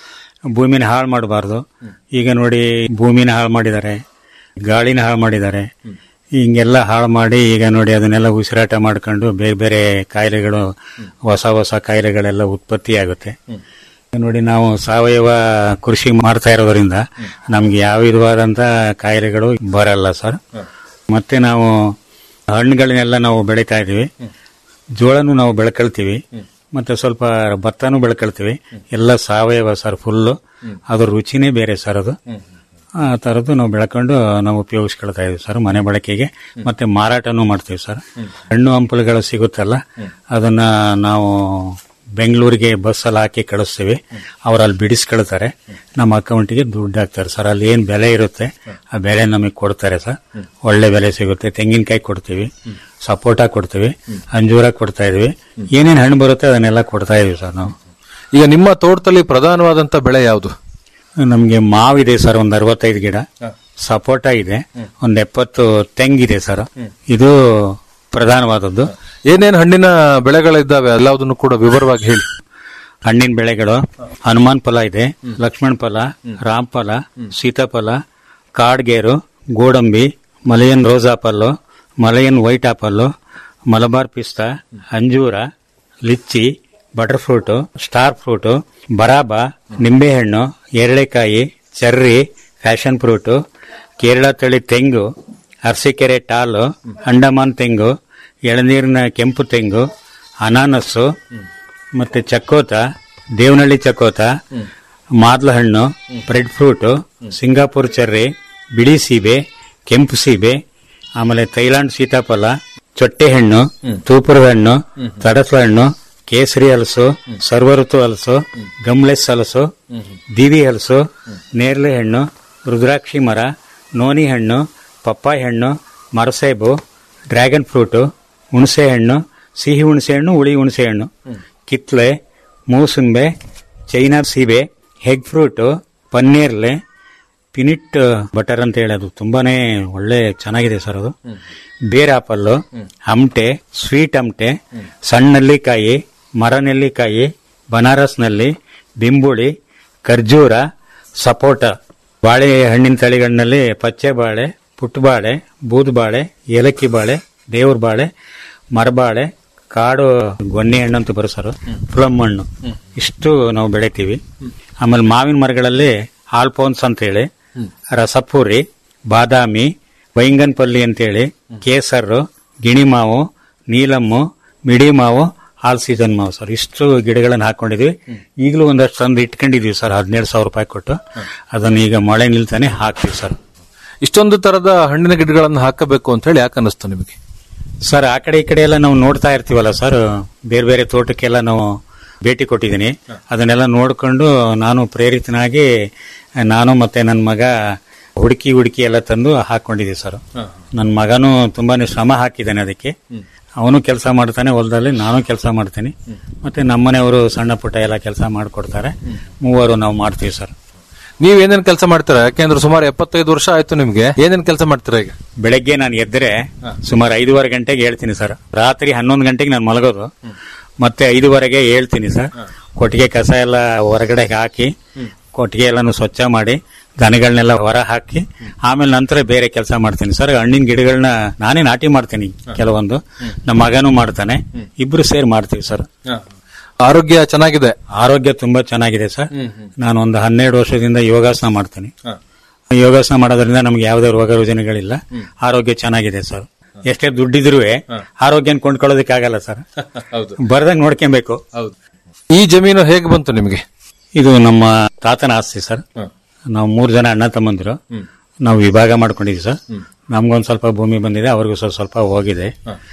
ಭೂಮಿನ ಹಾಳು ಮಾಡಬಾರ್ದು ಈಗ ನೋಡಿ ಭೂಮಿನ ಹಾಳು ಮಾಡಿದ್ದಾರೆ ಗಾಳಿನ ಹಾಳು ಮಾಡಿದ್ದಾರೆ ಹಿಂಗೆಲ್ಲ ಹಾಳು ಮಾಡಿ ಈಗ ನೋಡಿ ಅದನ್ನೆಲ್ಲ ಉಸಿರಾಟ ಮಾಡ್ಕೊಂಡು ಬೇರೆ ಬೇರೆ ಕಾಯಿಲೆಗಳು ಹೊಸ ಹೊಸ ಕಾಯಿಲೆಗಳೆಲ್ಲ ಉತ್ಪತ್ತಿ ಆಗುತ್ತೆ ನೋಡಿ ನಾವು ಸಾವಯವ ಕೃಷಿ ಮಾಡ್ತಾ ಇರೋದ್ರಿಂದ ನಮ್ಗೆ ಯಾವ ವಿಧವಾದಂತ ಕಾಯಿಲೆಗಳು ಬರಲ್ಲ ಸರ್ ಮತ್ತೆ ನಾವು ಹಣ್ಣುಗಳನ್ನೆಲ್ಲ ನಾವು ಬೆಳೀತಾ ಇದೀವಿ ಜೋಳನು ನಾವು ಬೆಳ್ಕೊಳ್ತೀವಿ ಮತ್ತೆ ಸ್ವಲ್ಪ ಭತ್ತನೂ ಬೆಳ್ಕೊಳ್ತೀವಿ ಎಲ್ಲ ಸಾವಯವ ಸರ್ ಫುಲ್ಲು ಅದ್ರ ರುಚಿನೇ ಬೇರೆ ಸರ್ ಅದು ಆ ತರದ್ದು ನಾವು ಬೆಳ್ಕೊಂಡು ನಾವು ಉಪಯೋಗಿಸ್ಕೊಳ್ತಾ ಇದೀವಿ ಸರ್ ಮನೆ ಬಳಕೆಗೆ ಮತ್ತೆ ಮಾರಾಟನೂ ಮಾಡ್ತೀವಿ ಸರ್ ಹಣ್ಣು ಹಂಪಲುಗಳು ಸಿಗುತ್ತಲ್ಲ ಅದನ್ನ ನಾವು ಬೆಂಗಳೂರಿಗೆ ಬಸ್ಸಲ್ಲಿ ಹಾಕಿ ಕಳಿಸ್ತೀವಿ ಅವ್ರು ಅಲ್ಲಿ ಬಿಡಿಸ್ಕೊಳ್ತಾರೆ ನಮ್ಮ ಅಕೌಂಟಿಗೆ ದುಡ್ಡು ಹಾಕ್ತಾರೆ ಸರ್ ಅಲ್ಲಿ ಏನ್ ಬೆಲೆ ಇರುತ್ತೆ ಆ ಬೆಲೆ ನಮಗೆ ಕೊಡ್ತಾರೆ ಸರ್ ಒಳ್ಳೆ ಬೆಲೆ ಸಿಗುತ್ತೆ ತೆಂಗಿನಕಾಯಿ ಕೊಡ್ತೀವಿ ಸಪೋಟ ಕೊಡ್ತೀವಿ ಅಂಜೂರ ಕೊಡ್ತಾ ಇದೀವಿ ಏನೇನ್ ಹಣ್ಣು ಬರುತ್ತೆ ಅದನ್ನೆಲ್ಲ ಕೊಡ್ತಾ ಇದೀವಿ ಸರ್ ನಾವು ಈಗ ನಿಮ್ಮ ತೋಟದಲ್ಲಿ ಪ್ರಧಾನವಾದಂತ ಬೆಳೆ ಯಾವುದು ನಮ್ಗೆ ಮಾವಿದೆ ಸರ್ ಒಂದ್ ಅರವತ್ತೈದು ಗಿಡ ಸಪೋಟ ಇದೆ ಒಂದ್ ಎಪ್ಪತ್ತು ತೆಂಗಿದೆ ಸರ್ ಇದು ಪ್ರಧಾನವಾದದ್ದು ಏನೇನ್ ಹಣ್ಣಿನ ಬೆಳೆಗಳಿದ್ದಾವೆ ಎಲ್ಲದನ್ನು ಕೂಡ ವಿವರವಾಗಿ ಹೇಳಿ ಹಣ್ಣಿನ ಬೆಳೆಗಳು ಹನುಮಾನ್ ಫಲ ಇದೆ ಲಕ್ಷ್ಮಣ್ ಫಲ ರಾಮ್ ಫಲ ಸೀತಾಫಲ ಕಾಡ್ಗೇರು ಗೋಡಂಬಿ Malayan rose apple Malayan white apple Malabar ಪಿಸ್ತಾ ಅಂಜೂರ litchi butter fruit star fruit ಬರಾಬ ನಿಂಬೆಹಣ್ಣು ಎರಳೆಕಾಯಿ ಚೆರ್ರಿ ಫ್ಯಾಷನ್ ಫ್ರೂಟ್ ಕೇರಳ ತಳಿ ತೆಂಗು ಅರಸೀಕೆರೆ ಟಾಲು ಅಂಡಮಾನ್ ತೆಂಗು ಎಳನೀರಿನ ಕೆಂಪು ತೆಂಗು ಅನಾನಸ್ಸು ಮತ್ತೆ ಚಕ್ಕೋತ ದೇವನಹಳ್ಳಿ ಚಕ್ಕೋತ ಮಾದ್ಲ ಹಣ್ಣು ಬ್ರೆಡ್ ಫ್ರೂಟ್ ಸಿಂಗಾಪುರ್ ಚೆರ್ರಿ ಬಿಳಿ ಸೀಬೆ ಕೆಂಪು ಸೀಬೆ ಆಮೇಲೆ ಥೈಲಾಂಡ್ ಸೀತಾಫಲ ಚೊಟ್ಟೆ ಹಣ್ಣು ತೂಪುರದ ಹಣ್ಣು ತಡಸ್ಲ ಹಣ್ಣು ಕೇಸರಿ ಹಲಸು ಸರ್ವಋತು ಹಲಸು ಗಮ್ಲೆಸ್ ಹಲಸು ದಿವಿ ಹಲಸು ನೇರಳೆ ಹಣ್ಣು ರುದ್ರಾಕ್ಷಿ ಮರ ನೋನಿ ಹಣ್ಣು ಪಪ್ಪಾಯಿ ಹಣ್ಣು ಮರಸೇಬು ಡ್ರ್ಯಾಗನ್ ಫ್ರೂಟು ಹುಣಸೆ ಹಣ್ಣು ಸಿಹಿ ಹುಣಸೆ ಹಣ್ಣು ಹುಳಿ ಹುಣಸೆ ಹಣ್ಣು ಕಿತ್ಲೆ ಮೂಸುಂಬೆ ಚೈನಾ ಸೀಬೆ ಹೆಗ್ ಫ್ರೂಟು ಪನ್ನೀರ್ಲೆ ಪಿನಿಟ್ ಬಟರ್ ಅಂತ ಹೇಳಿ ಅದು ತುಂಬಾನೇ ಒಳ್ಳೆ ಚೆನ್ನಾಗಿದೆ ಸರ್ ಅದು ಬೇರ್ ಆಪಲ್ಲು ಹಮಟೆ ಸ್ವೀಟ್ ಹಮಟೆ ಸಣ್ಣ ನೆಲ್ಲಿಕಾಯಿ ಮರ ನೆಲ್ಲಿಕಾಯಿ ಬನಾರಸ್ ನಲ್ಲಿ ಬಿಂಬುಳಿ ಖರ್ಜೂರ ಸಪೋಟ ಬಾಳೆ ಹಣ್ಣಿನ ತಳಿಗಳಲ್ಲಿ ಪಚ್ಚೆ ಬಾಳೆ ಪುಟ್ಟ ಬಾಳೆ ಬೂದ್ ಬಾಳೆ ಏಲಕ್ಕಿ ಬಾಳೆ ದೇವ್ರ ಬಾಳೆ ಮರಬಾಳೆ ಕಾಡು ಗೊನ್ನೆ ಹಣ್ಣು ಅಂತ ಬರೋ ಸರ್ ಪ್ಲಮ್ ಹಣ್ಣು ಇಷ್ಟು ನಾವು ಬೆಳಿತೀವಿ ಆಮೇಲೆ ಮಾವಿನ ಮರಗಳಲ್ಲಿ ಆಲ್ಫೋನ್ಸ್ ಅಂತೇಳಿ ರಸಪೂರಿ ಬಾದಾಮಿ ಬೈಂಗನ್ಪಲ್ಲಿ ಅಂತೇಳಿ ಕೇಸರು ಗಿಣಿಮಾವು ನೀಲಮ್ಮು ಮಿಡಿ ಮಾವು ಆಲ್ ಸೀಸನ್ ಮಾವು ಸರ್ ಇಷ್ಟು ಗಿಡಗಳನ್ನು ಹಾಕೊಂಡಿದ್ವಿ ಈಗಲೂ ಒಂದಷ್ಟು ತಂದು ಇಟ್ಕೊಂಡಿದೀವಿ ಸರ್ ಹದಿನೇಳು ಸಾವಿರ ರೂಪಾಯಿ ಕೊಟ್ಟು ಅದನ್ನ ಈಗ ಮಳೆ ನಿಲ್ತಾನೆ ಹಾಕ್ತೀವಿ ಸರ್ ಇಷ್ಟೊಂದು ತರದ ಹಣ್ಣಿನ ಗಿಡಗಳನ್ನು ಹಾಕಬೇಕು ಅಂತ ಹೇಳಿ ಯಾಕೆ ಅನ್ನಿಸ್ತು ನಿಮಗೆ ಸರ್ ಆ ಕಡೆ ಈ ಕಡೆ ಎಲ್ಲ ನಾವು ನೋಡ್ತಾ ಇರ್ತೀವಲ್ಲ ಸರ್ ಬೇರೆ ಬೇರೆ ತೋಟಕ್ಕೆಲ್ಲ ನಾವು ಭೇಟಿ ಕೊಟ್ಟಿದ್ದೀನಿ ಅದನ್ನೆಲ್ಲ ನೋಡ್ಕೊಂಡು ನಾನು ಪ್ರೇರಿತನಾಗಿ ನಾನು ಮತ್ತೆ ನನ್ನ ಮಗ ಹುಡುಕಿ ಹುಡುಕಿ ಎಲ್ಲ ತಂದು ಹಾಕೊಂಡಿದ್ದೀವಿ ಸರ್ ನನ್ನ ಮಗನು ತುಂಬಾನೇ ಶ್ರಮ ಹಾಕಿದ್ದಾನೆ ಅದಕ್ಕೆ ಅವನು ಕೆಲಸ ಮಾಡ್ತಾನೆ ಹೊಲದಲ್ಲಿ ನಾನು ಕೆಲಸ ಮಾಡ್ತೀನಿ ಮತ್ತೆ ನಮ್ಮನೆಯವರು ಸಣ್ಣ ಪುಟ್ಟ ಎಲ್ಲ ಕೆಲಸ ಮಾಡಿಕೊಡ್ತಾರೆ ಮೂವರು ನಾವು ಮಾಡ್ತೀವಿ ಸರ್ ನೀವ್ ಏನೇನ್ ಕೆಲಸ ಮಾಡ್ತೀರಾ ಯಾಕೆಂದ್ರೆ ಸುಮಾರು ಎಪ್ಪತ್ತೈದು ವರ್ಷ ಆಯ್ತು ನಿಮ್ಗೆ ಏನೇನ್ ಕೆಲಸ ಮಾಡ್ತೀರಾ ಈಗ ಬೆಳಗ್ಗೆ ನಾನು ಎದ್ದರೆ ಸುಮಾರು ಐದೂವರೆ ಗಂಟೆಗೆ ಹೇಳ್ತೀನಿ ಸರ್ ರಾತ್ರಿ ಹನ್ನೊಂದು ಗಂಟೆಗೆ ನಾನು ಮಲಗೋದು ಮತ್ತೆ ಐದುವರೆಗೆ ಹೇಳ್ತೀನಿ ಸರ್ ಕೊಟ್ಟಿಗೆ ಕಸ ಎಲ್ಲ ಹೊರಗಡೆ ಹಾಕಿ ಕೊಟ್ಟಿಗೆ ಎಲ್ಲಾನು ಸ್ವಚ್ಛ ಮಾಡಿ ದನಗಳನ್ನೆಲ್ಲ ಹೊರ ಹಾಕಿ ಆಮೇಲೆ ನಂತರ ಬೇರೆ ಕೆಲಸ ಮಾಡ್ತೀನಿ ಸರ್ ಹಣ್ಣಿನ ಗಿಡಗಳನ್ನ ನಾನೇ ನಾಟಿ ಮಾಡ್ತೀನಿ ಕೆಲವೊಂದು ನಮ್ಮ ಮಗನೂ ಮಾಡ್ತಾನೆ ಇಬ್ರು ಸೇರಿ ಮಾಡ್ತೀವಿ ಸರ್ ಆರೋಗ್ಯ ಚೆನ್ನಾಗಿದೆ ಆರೋಗ್ಯ ತುಂಬಾ ಚೆನ್ನಾಗಿದೆ ಸರ್ ನಾನು ಒಂದು ಹನ್ನೆರಡು ವರ್ಷದಿಂದ ಯೋಗಾಸನ ಮಾಡ್ತೀನಿ ಯೋಗಾಸನ ಮಾಡೋದ್ರಿಂದ ನಮ್ಗೆ ಯಾವುದೇ ರೋಗ ರುಜಿನಗಳಿಲ್ಲ ಆರೋಗ್ಯ ಚೆನ್ನಾಗಿದೆ ಸರ್ ಎಷ್ಟೇ ದುಡ್ಡಿದ್ರು ಆರೋಗ್ಯನ ಕೊಂಡ್ಕೊಳ್ಳೋದಕ್ಕೆ ಆಗಲ್ಲ ಸರ್ ಹೌದು ಬರ್ದಂಗ್ ನೋಡ್ಕೊಬೇಕು ಹೌದು ಈ ಜಮೀನು ಹೇಗೆ ಬಂತು ನಿಮ್ಗೆ ಇದು ನಮ್ಮ ತಾತನ ಆಸ್ತಿ ಸರ್ ನಾವು ಮೂರು ಜನ ಅಣ್ಣ ತಮ್ಮಂದಿರು ನಾವು ವಿಭಾಗ ಮಾಡ್ಕೊಂಡಿದ್ವಿ ಸರ್ ನಮ್ಗೊಂದ್ ಸ್ವಲ್ಪ ಭೂಮಿ ಬಂದಿದೆ ಅವ್ರಿಗೂ ಸ್ವಲ್ಪ ಸ್ವಲ್ಪ ಹೋಗಿದೆ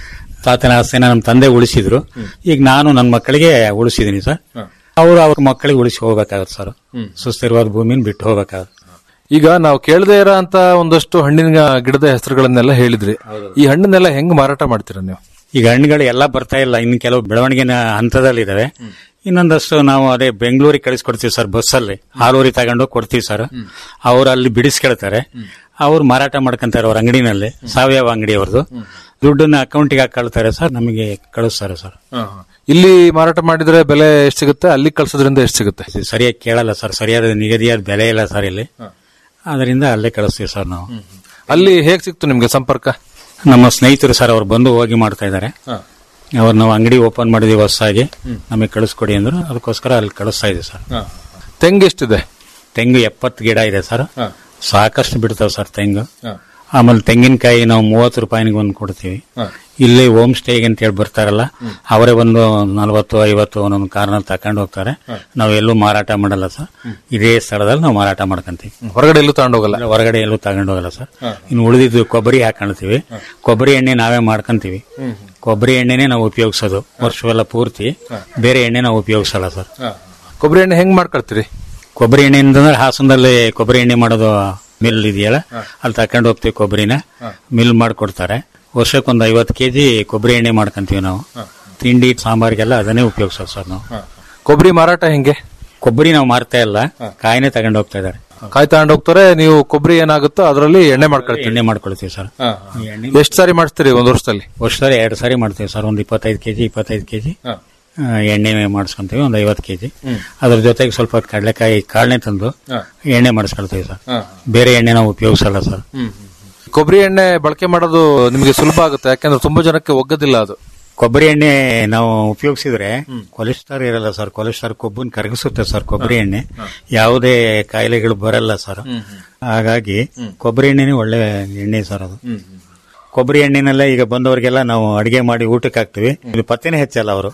ತಾತನ ಆಸ್ತಿನ ನಮ್ಮ ತಂದೆ ಉಳಿಸಿದ್ರು ಈಗ ನಾನು ನನ್ನ ಮಕ್ಕಳಿಗೆ ಉಳಿಸಿದೀನಿ ಸರ್ ಅವರು ಅವ್ರ ಮಕ್ಕಳಿಗೆ ಉಳಿಸಿ ಹೋಗ್ಬೇಕಾಗತ್ತೆ ಸರ್ ಸುಸ್ಥಿರವಾದ ಭೂಮಿನ ಬಿಟ್ಟು ಹೋಗ್ಬೇಕಾಗತ್ತೆ ಈಗ ನಾವು ಕೇಳದೇ ಇರೋ ಅಂತ ಒಂದಷ್ಟು ಹಣ್ಣಿನ ಗಿಡದ ಹೆಸರುಗಳನ್ನೆಲ್ಲ ಹೇಳಿದ್ರಿ ಈ ಹಣ್ಣನ್ನೆಲ್ಲ ಹೆಂಗ್ ಮಾರಾಟ ಮಾಡ್ತೀರಾ ನೀವು ಈಗ ಹಣ್ಣುಗಳು ಎಲ್ಲ ಬರ್ತಾ ಇಲ್ಲ ಇನ್ನು ಕೆಲವು ಬೆಳವಣಿಗೆನ ಹಂತದಲ್ಲಿದ್ದಾವೆ ಇನ್ನೊಂದಷ್ಟು ನಾವು ಅದೇ ಬೆಂಗಳೂರಿಗೆ ಕಳಿಸ್ಕೊಡ್ತೀವಿ ಸರ್ ಬಸ್ಸಲ್ಲಿ ಹಾಲೂರಿ ತಗೊಂಡು ಕೊಡ್ತೀವಿ ಸರ್ ಅವ್ರು ಅಲ್ಲಿ ಬಿಡಿಸ್ಕೊಳ್ತಾರೆ ಅವ್ರು ಮಾರಾಟ ಮಾಡ್ಕೊಂತಾರೆ ಅವ್ರ ಅಂಗಡಿನಲ್ಲಿ ಸಾವಯವ ಅಂಗಡಿ ಅವ್ರದ್ದು ದುಡ್ಡನ್ನ ಅಕೌಂಟಿಗೆ ಹಾಕೊಳ್ತಾರೆ ಸರ್ ನಮಗೆ ಕಳಿಸ್ತಾರೆ ಸರ್ ಇಲ್ಲಿ ಮಾರಾಟ ಮಾಡಿದ್ರೆ ಬೆಲೆ ಎಷ್ಟು ಸಿಗುತ್ತೆ ಅಲ್ಲಿ ಕಳ್ಸೋದ್ರಿಂದ ಎಷ್ಟು ಸಿಗುತ್ತೆ ಇದು ಸರಿಯಾಗಿ ಕೇಳಲ್ಲ ಸರ್ ಸರಿಯಾದ ನಿಗದಿಯಾದ ಬೆಲೆ ಇಲ್ಲ ಸರ್ ಇಲ್ಲಿ ಅದರಿಂದ ಅಲ್ಲೇ ಕಳಿಸ್ತೀವಿ ಸರ್ ನಾವು ಅಲ್ಲಿ ಹೇಗ್ ಸಿಕ್ತು ನಿಮ್ಗೆ ಸಂಪರ್ಕ ನಮ್ಮ ಸ್ನೇಹಿತರು ಸರ್ ಅವ್ರು ಬಂದು ಹೋಗಿ ಮಾಡ್ತಾ ಇದ್ದಾರೆ ಅವ್ರು ನಾವು ಅಂಗಡಿ ಓಪನ್ ಮಾಡಿದೀವಿ ಹೊಸದಾಗಿ ನಮಗೆ ಕಳಿಸ್ಕೊಡಿ ಅಂದ್ರು ಅದಕ್ಕೋಸ್ಕರ ಅಲ್ಲಿ ಕಳಿಸ್ತಾ ಇದೀವಿ ಸರ್ ತೆಂಗು ಎಷ್ಟಿದೆ ತೆಂಗು ಎಪ್ಪತ್ತು ಗಿಡ ಇದೆ ಸರ್ ಸಾಕಷ್ಟು ಬಿಡ್ತಾವ ಸರ್ ತೆಂಗು ಆಮೇಲೆ ತೆಂಗಿನಕಾಯಿ ನಾವು ಮೂವತ್ತು ರೂಪಾಯಿಗೆ ಒಂದು ಕೊಡ್ತೀವಿ ಇಲ್ಲಿ ಹೋಮ್ ಸ್ಟೇಗೆ ಅಂತ ಹೇಳಿ ಬರ್ತಾರಲ್ಲ ಅವರೇ ಒಂದು ನಲವತ್ತು ಐವತ್ತು ಒಂದೊಂದು ಕಾರ್ನ ತಕೊಂಡು ಹೋಗ್ತಾರೆ ನಾವು ಎಲ್ಲೂ ಮಾರಾಟ ಮಾಡಲ್ಲ ಸರ್ ಇದೇ ಸ್ಥಳದಲ್ಲಿ ನಾವು ಮಾರಾಟ ಮಾಡ್ಕೊಂತೀವಿ ಹೊರಗಡೆ ಎಲ್ಲೂ ತಗೊಂಡೋಗಲ್ಲ ಹೊರಗಡೆ ಎಲ್ಲೂ ತಗೊಂಡು ಹೋಗಲ್ಲ ಸರ್ ಇನ್ನು ಉಳಿದಿದ್ದು ಕೊಬ್ಬರಿ ಹಾಕೊಳ್ತೀವಿ ಕೊಬ್ಬರಿ ಎಣ್ಣೆ ನಾವೇ ಮಾಡ್ಕೊಂತೀವಿ ಕೊಬ್ಬರಿ ಎಣ್ಣೆನೆ ನಾವು ಉಪಯೋಗಿಸೋದು ವರ್ಷವೆಲ್ಲ ಪೂರ್ತಿ ಬೇರೆ ಎಣ್ಣೆ ನಾವು ಉಪಯೋಗಿಸಲ್ಲ ಸರ್ ಕೊಬ್ಬರಿ ಎಣ್ಣೆ ಹೆಂಗ್ ಮಾಡ್ಕೊಳ್ತೀರಿ ಕೊಬ್ಬರಿ ಎಣ್ಣೆ ಅಂತಂದ್ರೆ ಹಾಸನದಲ್ಲಿ ಕೊಬ್ಬರಿ ಎಣ್ಣೆ ಮಾಡೋದು ಮಿಲ್ ಇದೆಯಲ್ಲ ಅಲ್ಲಿ ತಕೊಂಡು ಹೋಗ್ತೀವಿ ಕೊಬ್ಬರಿನ ಮಿಲ್ ಮಾಡ್ಕೊಡ್ತಾರೆ ವರ್ಷಕ್ಕೊಂದು ಐವತ್ತು ಕೆಜಿ ಕೊಬ್ಬರಿ ಎಣ್ಣೆ ಮಾಡ್ಕೊಂತೀವಿ ನಾವು ತಿಂಡಿ ಸಾಂಬಾರಿಗೆಲ್ಲ ಅದನ್ನೇ ಉಪಯೋಗಿಸೋದು ಸರ್ ನಾವು ಕೊಬ್ಬರಿ ಮಾರಾಟ ಹೆಂಗೆ ಕೊಬ್ಬರಿ ನಾವು ಮಾರ್ತಾ ಇಲ್ಲ ಕಾಯಿನೇ ತಗೊಂಡು ಹೋಗ್ತಾ ಇದಾರೆ ಕಾಯಿ ತಗೊಂಡ್ ಹೋಗ್ತಾರೆ ನೀವು ಕೊಬ್ಬರಿ ಏನಾಗುತ್ತೋ ಅದರಲ್ಲಿ ಎಣ್ಣೆ ಮಾಡ್ಕೊಳ್ತೀರಿ ಎಣ್ಣೆ ಮಾಡ್ಕೊಳ್ತೀವಿ ಸರ್ ಎಷ್ಟು ಸಾರಿ ಮಾಡಿಸ್ತೀರಿ ಒಂದ್ ವರ್ಷದಲ್ಲಿ ವರ್ಷದಲ್ಲಿ ಎರಡು ಸಾರಿ ಮಾಡ್ತೀವಿ ಸರ್ ಒಂದು ಇಪ್ಪತ್ತೈದು ಕೆಜಿ ಇಪ್ಪತ್ತೈದು ಕೆಜಿ ಎಣ್ಣೆ ಮಾಡಿಸ್ಕೊಂತೀವಿ ಒಂದು ಐವತ್ತು ಕೆಜಿ ಅದ್ರ ಜೊತೆಗೆ ಸ್ವಲ್ಪ ಕಡಲೆಕಾಯಿ ಕಾಳನೆ ತಂದು ಎಣ್ಣೆ ಮಾಡಿಸ್ಕೊಳ್ತೀವಿ ಸರ್ ಬೇರೆ ಎಣ್ಣೆ ನಾವು ಉಪಯೋಗಿಸಲ್ಲ ಸರ್ ಕೊಬ್ಬರಿ ಎಣ್ಣೆ ಬಳಕೆ ಮಾಡೋದು ನಿಮಗೆ ಸುಲಭ ಆಗುತ್ತೆ ಯಾಕಂದ್ರೆ ತುಂಬಾ ಜನಕ್ಕೆ ಒಗ್ಗದಿಲ್ಲ ಅದು ಕೊಬ್ಬರಿ ಎಣ್ಣೆ ನಾವು ಉಪಯೋಗಿಸಿದ್ರೆ ಕೊಲೆಸ್ಟ್ರಾಲ್ ಇರಲ್ಲ ಸರ್ ಕೊಲೆಸ್ಟ್ರಾಲ್ ಕೊಬ್ಬನ್ ಕರಗಿಸುತ್ತೆ ಸರ್ ಕೊಬ್ಬರಿ ಎಣ್ಣೆ ಯಾವುದೇ ಕಾಯಿಲೆಗಳು ಬರಲ್ಲ ಸರ್ ಹಾಗಾಗಿ ಕೊಬ್ಬರಿ ಎಣ್ಣೆನೇ ಒಳ್ಳೆ ಎಣ್ಣೆ ಸರ್ ಅದು ಕೊಬ್ಬರಿ ಎಣ್ಣೆನಲ್ಲೇ ಈಗ ಬಂದವರಿಗೆಲ್ಲ ನಾವು ಅಡಿಗೆ ಮಾಡಿ ಊಟಕ್ಕೆ ಹಾಕ್ತಿವಿ ಇದು ಪತ್ತೆನೇ ಹೆಚ್ಚಲ್ಲ ಅವರು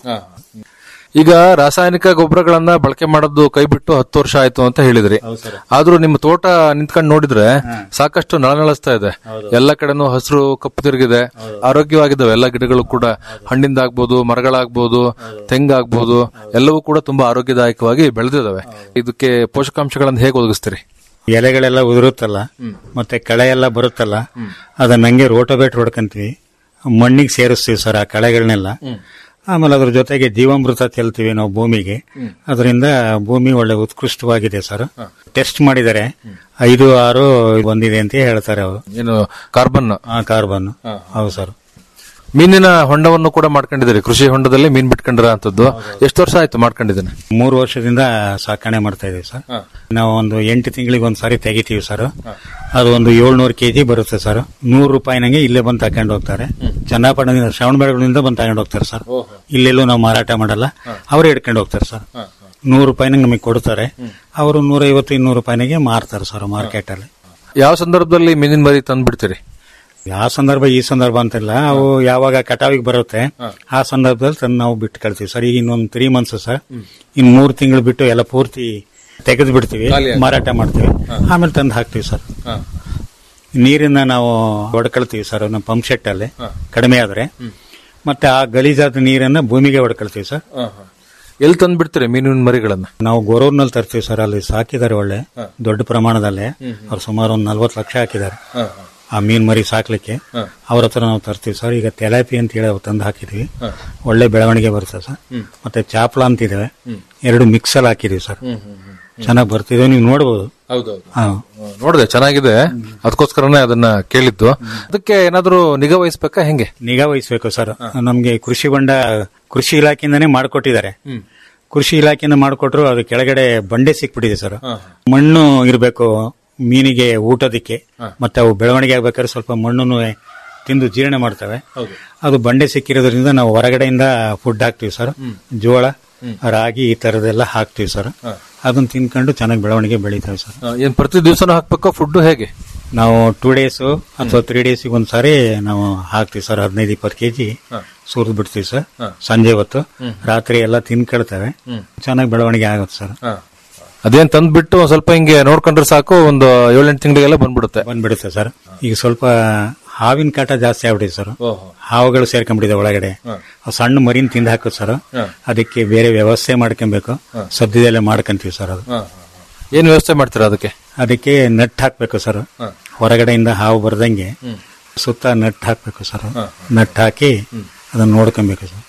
ಈಗ ರಾಸಾಯನಿಕ ಗೊಬ್ಬರಗಳನ್ನ ಬಳಕೆ ಮಾಡೋದು ಕೈ ಬಿಟ್ಟು ಹತ್ತು ವರ್ಷ ಆಯ್ತು ಅಂತ ಹೇಳಿದ್ರಿ ಆದ್ರೂ ನಿಮ್ಮ ತೋಟ ನಿಂತ್ಕೊಂಡು ನೋಡಿದ್ರೆ ಸಾಕಷ್ಟು ನಳನಳಿಸ್ತಾ ಇದೆ ಎಲ್ಲ ಕಡೆನೂ ಹಸಿರು ಕಪ್ಪು ತಿರುಗಿದೆ ಆರೋಗ್ಯವಾಗಿದ್ದಾವೆ ಎಲ್ಲ ಗಿಡಗಳು ಕೂಡ ಹಣ್ಣಿಂದ ಆಗ್ಬೋದು ಮರಗಳಾಗ್ಬೋದು ತೆಂಗಾಗ್ಬೋದು ಎಲ್ಲವೂ ಕೂಡ ತುಂಬಾ ಆರೋಗ್ಯದಾಯಕವಾಗಿ ಬೆಳೆದಿದ್ದಾವೆ ಇದಕ್ಕೆ ಪೋಷಕಾಂಶಗಳನ್ನು ಹೇಗೆ ಒದಗಿಸ್ತೀರಿ ಎಲೆಗಳೆಲ್ಲ ಉದುರುತ್ತಲ್ಲ ಮತ್ತೆ ಕಳೆ ಎಲ್ಲ ಬರುತ್ತಲ್ಲ ಅದನ್ನ ಹಂಗೆ ರೋಟೋಬೇಟ್ ಹೊಡ್ಕಂತೀವಿ ಮಣ್ಣಿಗೆ ಸೇರಿಸ್ತೀವಿ ಸರ್ ಆ ಕಳೆಗಳನ್ನೆಲ್ಲ ಆಮೇಲೆ ಅದ್ರ ಜೊತೆಗೆ ಜೀವಾಮೃತ ಚೆಲ್ತೀವಿ ನಾವು ಭೂಮಿಗೆ ಅದರಿಂದ ಭೂಮಿ ಒಳ್ಳೆ ಉತ್ಕೃಷ್ಟವಾಗಿದೆ ಸರ್ ಟೆಸ್ಟ್ ಮಾಡಿದರೆ ಐದು ಆರು ಬಂದಿದೆ ಅಂತ ಹೇಳ್ತಾರೆ ಅವರು ಏನು ಕಾರ್ಬನ್ ಕಾರ್ಬನ್ ಹೌದು ಸರ್ ಮೀನಿನ ಹೊಂಡವನ್ನು ಕೂಡ ಮಾಡ್ಕೊಂಡಿದ್ದೀರಿ ಕೃಷಿ ಹೊಂಡದಲ್ಲಿ ಮೀನ್ ಬಿಟ್ಕೊಂಡಿರೋ ಅಂತದ್ದು ಎಷ್ಟು ವರ್ಷ ಆಯ್ತು ಮಾಡ್ಕೊಂಡಿದ್ದೇನೆ ಮೂರು ವರ್ಷದಿಂದ ಸಾಕಣೆ ಮಾಡ್ತಾ ಇದೀವಿ ಸರ್ ನಾವು ಒಂದು ಎಂಟು ತಿಂಗಳಿಗೆ ಒಂದ್ ಸಾರಿ ತೆಗಿತೀವಿ ಸರ್ ಅದು ಒಂದು ಏಳ್ನೂರು ಕೆಜಿ ಬರುತ್ತೆ ಸರ್ ನೂರು ರೂಪಾಯಿನಂಗೆ ಇಲ್ಲೇ ಬಂದು ತಗೊಂಡು ಹೋಗ್ತಾರೆ ಚನ್ನಪಟ್ಟಣದಿಂದ ಶ್ರವಣಬೆಳಗೊಳದಿಂದ ಬಂದು ತಗೊಂಡು ಹೋಗ್ತಾರೆ ಸರ್ ಇಲ್ಲೆಲ್ಲೂ ನಾವು ಮಾರಾಟ ಮಾಡಲ್ಲ ಅವರೇ ಹಿಡ್ಕೊಂಡು ಹೋಗ್ತಾರೆ ಸರ್ ನೂರು ರೂಪಾಯಿನಂಗೆ ನಮಗೆ ಕೊಡ್ತಾರೆ ಅವರು ನೂರೈವತ್ತು ಇನ್ನೂರು ರೂಪಾಯಿನಾಗೆ ಮಾರ್ತಾರೆ ಸರ್ ಮಾರ್ಕೆಟ್ ಅಲ್ಲಿ ಯಾವ ಸಂದರ್ಭದಲ್ಲಿ ಮೀನಿನ ಮರಿ ತಂದ್ಬಿಡ್ತೀರಿ ಯಾವ ಸಂದರ್ಭ ಈ ಸಂದರ್ಭ ಅಂತಿಲ್ಲ ಅವು ಯಾವಾಗ ಕಟಾವಿಗೆ ಬರುತ್ತೆ ಆ ಸಂದರ್ಭದಲ್ಲಿ ತಂದು ನಾವು ಬಿಟ್ಟು ಕಳ್ತೀವಿ ಸರ್ ಈಗ ಇನ್ನೊಂದು ತ್ರೀ ಮಂತ್ಸ್ ಸರ್ ಇನ್ ಮೂರು ತಿಂಗಳು ಬಿಟ್ಟು ಎಲ್ಲ ಪೂರ್ತಿ ತೆಗೆದು ಬಿಡ್ತೀವಿ ಮಾರಾಟ ಮಾಡ್ತೀವಿ ಆಮೇಲೆ ತಂದು ಹಾಕ್ತಿವಿ ಸರ್ ನೀರನ್ನ ನಾವು ಹೊಡ್ಕೊಳ್ತೀವಿ ಸರ್ ನಮ್ಮ ಪಂಪ್ ಸೆಟ್ ಅಲ್ಲಿ ಕಡಿಮೆ ಆದ್ರೆ ಮತ್ತೆ ಆ ಗಲೀಜಾದ ನೀರನ್ನ ಭೂಮಿಗೆ ಹೊಡ್ಕೊಳ್ತೀವಿ ಸರ್ ಎಲ್ಲಿ ತಂದ್ಬಿಡ್ತೀರಿ ಮೀನಿನ ಮರಿಗಳನ್ನ ನಾವು ಗೋರೂರ್ನಲ್ಲಿ ತರ್ತೀವಿ ಸರ್ ಅಲ್ಲಿ ಸಾಕಿದ್ದಾರೆ ಒಳ್ಳೆ ದೊಡ್ಡ ಪ್ರಮಾಣದಲ್ಲಿ ಅವ್ರು ಸುಮಾರು ಒಂದು ನಲ್ವತ್ತು ಲಕ್ಷ ಹಾಕಿದ್ದಾರೆ ಆ ಮೀನ್ ಮರಿ ಸಾಕ್ಲಿಕ್ಕೆ ಅವ್ರ ಹತ್ರ ನಾವು ತರ್ತೀವಿ ಸರ್ ಈಗ ತೆಲಾಪಿ ಅಂತ ಹೇಳಿ ತಂದು ಹಾಕಿದ್ವಿ ಒಳ್ಳೆ ಬೆಳವಣಿಗೆ ಬರುತ್ತೆ ಸರ್ ಮತ್ತೆ ಚಾಪ್ಲ ಅಂತ ಇದಾವೆ ಎರಡು ಮಿಕ್ಸಲ್ ಹಾಕಿದೀವಿ ಸರ್ ಚೆನ್ನಾಗಿ ಬರ್ತಿದೆ ನೀವು ನೋಡಬಹುದು ಹಾ. ನೋಡಿದೆ ಚೆನ್ನಾಗಿದೆ ಅದಕ್ಕೋಸ್ಕರನೇ ಅದನ್ನ ಕೇಳಿದ್ದು ಅದಕ್ಕೆ ಏನಾದ್ರು ನಿಗಾ ವಹಿಸ್ಬೇಕಾ ಹೆಂಗೆ ನಿಗಾ ವಹಿಸ್ಬೇಕು ಸರ್ ನಮ್ಗೆ ಕೃಷಿ ಹೊಂಡ ಕೃಷಿ ಇಲಾಖೆಯಿಂದಾನೇ ಮಾಡ್ಕೊಟ್ಟಿದ್ದಾರೆ ಕೃಷಿ ಇಲಾಖೆಯಿಂದ ಮಾಡ್ಕೊಟ್ರು ಅದು ಕೆಳಗಡೆ ಬಂಡೆ ಸಿಕ್ಬಿಟ್ಟಿದೆ ಸರ್ ಮಣ್ಣು ಇರಬೇಕು ಮೀನಿಗೆ ಊಟದಕ್ಕೆ ಮತ್ತೆ ಅವು ಬೆಳವಣಿಗೆ ಆಗ್ಬೇಕಾದ್ರೆ ಸ್ವಲ್ಪ ಮಣ್ಣನ್ನು ತಿಂದು ಜೀರ್ಣ ಮಾಡ್ತವೆ ಅದು ಬಂಡೆ ಸಿಕ್ಕಿರೋದ್ರಿಂದ ನಾವು ಹೊರಗಡೆಯಿಂದ ಫುಡ್ ಹಾಕ್ತಿವಿ ಸರ್ ಜೋಳ ರಾಗಿ ಈ ತರದೆಲ್ಲ ಹಾಕ್ತಿವಿ ಸರ್ ಅದನ್ನ ತಿನ್ಕೊಂಡು ಚೆನ್ನಾಗಿ ಬೆಳವಣಿಗೆ ಬೆಳಿತವೆ ಸರ್ ಆ, ಏನ್ ಪ್ರತಿ ದಿವಸನೂ ಹಾಕ್ಬೇಕು ಫುಡ್ ಹೇಗೆ ನಾವು ಟೂ ಡೇಸ್ ಅಥವಾ ತ್ರೀ ಡೇಸಿಗೆ ಒಂದ್ಸಾರಿ ನಾವು ಹಾಕ್ತಿವಿ ಸರ್ ಹದಿನೈದು ಇಪ್ಪತ್ತು ಕೆಜಿ ಸುರಿದು ಬಿಡ್ತೀವಿ ಸರ್ ಸಂಜೆ ಹೊತ್ತು ರಾತ್ರಿ ಎಲ್ಲ ತಿನ್ಕೊಳ್ತವೆ ಚೆನ್ನಾಗಿ ಬೆಳವಣಿಗೆ ಆಗುತ್ತೆ ಸರ್ ಅದೇನ್ ತಂದ್ಬಿಟ್ಟು ಒಂದ್ ಸ್ವಲ್ಪ ಹಿಂಗೆ ನೋಡ್ಕೊಂಡ್ರೆ ಸಾಕು ಒಂದು ಏಳೆಂಟು ತಿಂಗಳಿಗೆಲ್ಲ ಬಂದ್ಬಿಡುತ್ತೆ ಬಂದ್ಬಿಡುತ್ತೆ ಸರ್ ಈಗ ಸ್ವಲ್ಪ ಹಾವಿನ ಕಾಟ ಜಾಸ್ತಿ ಆಗ್ಬಿಟ್ಟಿದೆ ಸರ್ ಹಾವುಗಳು ಸೇರ್ಕೊಂಡ್ಬಿಟ್ಟಿದೆ ಒಳಗಡೆ ಅವು ಸಣ್ಣ ಮರಿನ್ ತಿಂದು ಹಾಕೋದು ಸರ್ ಅದಕ್ಕೆ ಬೇರೆ ವ್ಯವಸ್ಥೆ ಮಾಡ್ಕೊಬೇಕು ಸದ್ಯದಲ್ಲೇ ಮಾಡ್ಕೊಂತೀವಿ ಸರ್ ಅದು ಏನ್ ವ್ಯವಸ್ಥೆ ಮಾಡ್ತೀರಾ ಅದಕ್ಕೆ ಅದಕ್ಕೆ ನಟ್ ಹಾಕ್ಬೇಕು ಸರ್ ಹೊರಗಡೆಯಿಂದ ಹಾವು ಬರ್ದಂಗೆ ಸುತ್ತ ನಟ್ ಹಾಕ್ಬೇಕು ಸರ್ ನಟ್ ಹಾಕಿ ಅದನ್ನ ನೋಡ್ಕೊಬೇಕು ಸರ್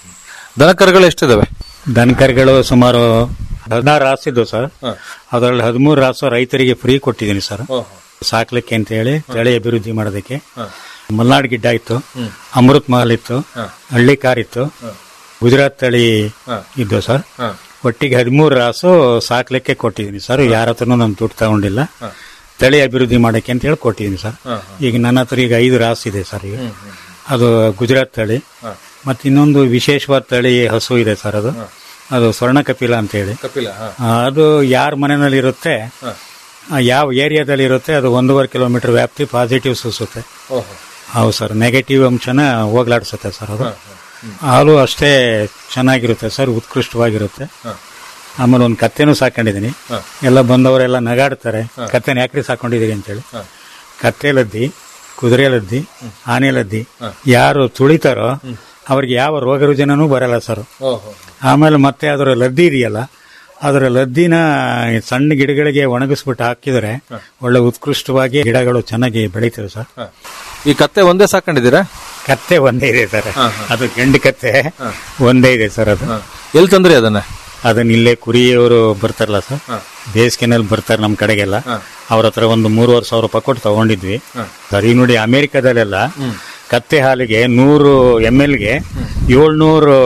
ದನಕರುಗಳು ಎಷ್ಟಿದಾವೆ ದನಕರುಗಳು ಸುಮಾರು ಹದಿನಾರು ರಾಸಿದ್ದು ಸರ್ ಅದರಲ್ಲಿ ಹದಿಮೂರು ರಾಸು ರೈತರಿಗೆ ಫ್ರೀ ಕೊಟ್ಟಿದ್ದೀನಿ ಸರ್ ಸಾಕ್ಲಿಕ್ಕೆ ಅಂತ ಹೇಳಿ ತಳಿ ಅಭಿವೃದ್ಧಿ ಮಾಡೋದಕ್ಕೆ ಮಲ್ನಾಡ್ ಗಿಡ್ಡ ಇತ್ತು ಅಮೃತ್ ಮಹಲ್ ಇತ್ತು ಹಳ್ಳಿ ಕಾರ್ ಇತ್ತು ಗುಜರಾತ್ ತಳಿ ಇದ್ದು ಸರ್ ಒಟ್ಟಿಗೆ ಹದಿಮೂರು ರಾಸು ಸಾಕ್ಲಿಕ್ಕೆ ಕೊಟ್ಟಿದ್ದೀನಿ ಸರ್ ಯಾರ ಹತ್ರನೂ ನಾನು ದುಡ್ಡು ತಗೊಂಡಿಲ್ಲ ತಳಿ ಅಭಿವೃದ್ಧಿ ಮಾಡಕ್ಕೆ ಅಂತ ಹೇಳಿ ಕೊಟ್ಟಿದ್ದೀನಿ ಸರ್ ಈಗ ನನ್ನ ಹತ್ರ ಈಗ ಐದು ರಾಸು ಇದೆ ಸರ್ ಈಗ ಅದು ಗುಜರಾತ್ ತಳಿ ಮತ್ತೆ ಇನ್ನೊಂದು ವಿಶೇಷವಾದ ತಳಿ ಹಸು ಇದೆ ಸರ್ ಅದು ಅದು ಸ್ವರ್ಣ ಕಪಿಲ ಅಂತ ಹೇಳಿ ಕಪಿಲ ಆ, ಅದು ಯಾರ ಮನೆಯಲ್ಲಿ ಇರುತ್ತೆ ಆ, ಯಾವ ಏರಿಯಾದಲ್ಲಿ ಇರುತ್ತೆ ಅದು ಒಂದೂವರೆ ಕಿಲೋಮೀಟರ್ ವ್ಯಾಪ್ತಿ ಪಾಸಿಟಿವ್ ಸೂಸುತ್ತೆ ಹೌದು ಸರ್ ನೆಗೆಟಿವ್ ಅಂಶನ ಹೋಗ್ಲಾಡ್ಸುತ್ತೆ ಸರ್ ಅದು ಹಾಲು ಅಷ್ಟೇ ಚೆನ್ನಾಗಿರುತ್ತೆ ಸರ್ ಉತ್ಕೃಷ್ಟವಾಗಿರುತ್ತೆ ಆಮೇಲೆ ಒಂದು ಕತ್ತೆನೂ ಸಾಕೊಂಡಿದ್ದೀನಿ ಎಲ್ಲ ಬಂದವರೆಲ್ಲ ನಗಾಡ್ತಾರೆ ಕತ್ತೆನ ಯಾಕ್ರಿ ಸಾಕೊಂಡಿದ್ದೀರಿ ಅಂತೇಳಿ ಕತ್ತೆ ಲದ್ದಿ ಕುದುರೆ ಲದ್ದಿ ಆನೆ ಲದ್ದಿ ಯಾರು ತುಳಿತಾರೋ ಅವ್ರಿಗೆ ಯಾವ ರೋಗ ರುಜಿನನೂ ಬರಲ್ಲ ಸರ್ ಆಮೇಲೆ ಮತ್ತೆ ಅದರ ಲದ್ದಿ ಇದೆಯಲ್ಲ ಅದರ ಲದ್ದಿನ ಈ ಸಣ್ಣ ಗಿಡಗಳಿಗೆ ಒಣಗಿಸ್ಬಿಟ್ಟು ಹಾಕಿದರೆ ಒಳ್ಳೆ ಉತ್ಕೃಷ್ಟವಾಗಿ ಗಿಡಗಳು ಚೆನ್ನಾಗಿ ಬೆಳೀತವೆ ಸರ್ ಈ ಕತ್ತೆ ಒಂದೇ ಸಾಕೊಂಡಿದ್ದೀರಾ ಕತ್ತೆ ಒಂದೇ ಇದೆ ಸರ್ ಅದು ಗಂಡು ಕತ್ತೆ ಒಂದೇ ಇದೆ ಸರ್ ಅದು ಎಲ್ಲಿ ತಂದ್ರಿ ಅದನ್ನ ಅದನ್ನ ಇಲ್ಲೇ ಕುರಿಯವರು ಬರ್ತಾರಲ್ಲ ಸರ್ ಬೇಸಿಗೆನಲ್ಲಿ ಬರ್ತಾರೆ ನಮ್ಮ ಕಡೆಗೆಲ್ಲ ಅವ್ರ ಹತ್ರ ಒಂದು ಮೂರುವರೆ ಸಾವಿರ ರೂಪಾಯಿ ಕೊಟ್ಟು ತಗೊಂಡಿದ್ವಿ ಸರ್ ಈಗ ನೋಡಿ ಅಮೆರಿಕದಲ್ಲೆಲ್ಲ ಕತ್ತೆ ಹಾಲಿಗೆ ನೂರು ಎಮ್ ಎಲ್ಗೆ ಏಳ್ನೂರು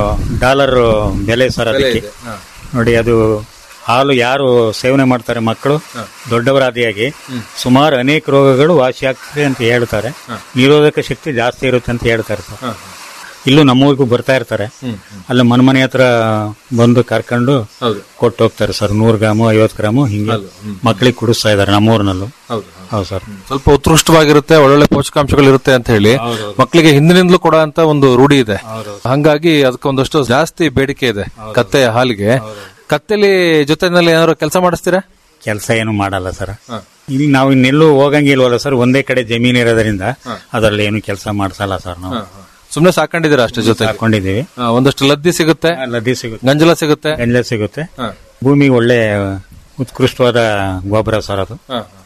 ಡಾಲರ್ ಬೆಲೆ ಸರ್ ಅದಕ್ಕೆ ನೋಡಿ ಅದು ಹಾಲು ಯಾರು ಸೇವನೆ ಮಾಡ್ತಾರೆ ಮಕ್ಕಳು ದೊಡ್ಡವರಾದಿಯಾಗಿ ಸುಮಾರು ಅನೇಕ ರೋಗಗಳು ವಾಸಿಯಾಗ್ತದೆ ಅಂತ ಹೇಳ್ತಾರೆ ನಿರೋಧಕ ಶಕ್ತಿ ಜಾಸ್ತಿ ಇರುತ್ತೆ ಅಂತ ಹೇಳ್ತಾರೆ ಸರ್ ಇಲ್ಲೂ ನಮ್ಮೂರಿಗೂ ಬರ್ತಾ ಇರ್ತಾರೆ ಅಲ್ಲಿ ಮನೆ ಮನೆ ಹತ್ರ ಬಂದು ಕರ್ಕೊಂಡು ಕೊಟ್ಟು ಹೋಗ್ತಾರೆ ಸರ್ ನೂರು ಗ್ರಾಮು ಐವತ್ತು ಗ್ರಾಮು ಹಿಂಗೆ ಮಕ್ಕಳಿಗೆ ಕುಡಿಸ್ತಾ ಇದಾರೆ ನಮ್ಮೂರಿನಲ್ಲೂ ಹೌದು ಸರ್ ಸ್ವಲ್ಪ ಉತ್ಕೃಷ್ಟವಾಗಿರುತ್ತೆ ಒಳ್ಳೊಳ್ಳೆ ಪೋಷಕಾಂಶಗಳು ಇರುತ್ತೆ ಅಂತ ಹೇಳಿ ಮಕ್ಕಳಿಗೆ ಹಿಂದಿನಿಂದಲೂ ಕೊಡೋ ಅಂತ ಒಂದು ರೂಢಿ ಇದೆ ಹಂಗಾಗಿ ಅದಕ್ಕೆ ಒಂದಷ್ಟು ಜಾಸ್ತಿ ಬೇಡಿಕೆ ಇದೆ ಕತ್ತೆ ಹಾಲಿಗೆ ಕತ್ತೆಲಿ ಜೊತೆನಲ್ಲಿ ಏನಾದ್ರು ಕೆಲಸ ಮಾಡಿಸ್ತೀರಾ ಕೆಲಸ ಏನು ಮಾಡಲ್ಲ ಸರ್ ಇಲ್ಲಿ ನಾವು ಇನ್ನೆಲ್ಲೂ ಹೋಗಂಗಿಲ್ವಲ್ಲ ಸರ್ ಒಂದೇ ಕಡೆ ಜಮೀನು ಇರೋದ್ರಿಂದ ಅದರಲ್ಲಿ ಏನು ಕೆಲಸ ಮಾಡಿಸಲ್ಲ ಸರ್ ನಾವು ಸುಮ್ನೆ ಸಾಕೊಂಡಿದ್ದೀರಾ ಅಷ್ಟೇ ಜೊತೆ ಹಾಕೊಂಡಿದೀವಿ ಒಂದಷ್ಟು ಲದ್ದಿ ಸಿಗುತ್ತೆ ಲದ್ದಿ ಸಿಗುತ್ತೆ ಗಂಜಲ ಸಿಗುತ್ತೆ ಗಂಜಲ ಸಿಗುತ್ತೆ ಭೂಮಿಗೆ ಒಳ್ಳೆ ಉತ್ಕೃಷ್ಟವಾದ ಗೊಬ್ಬರ ಸರ್ ಅದು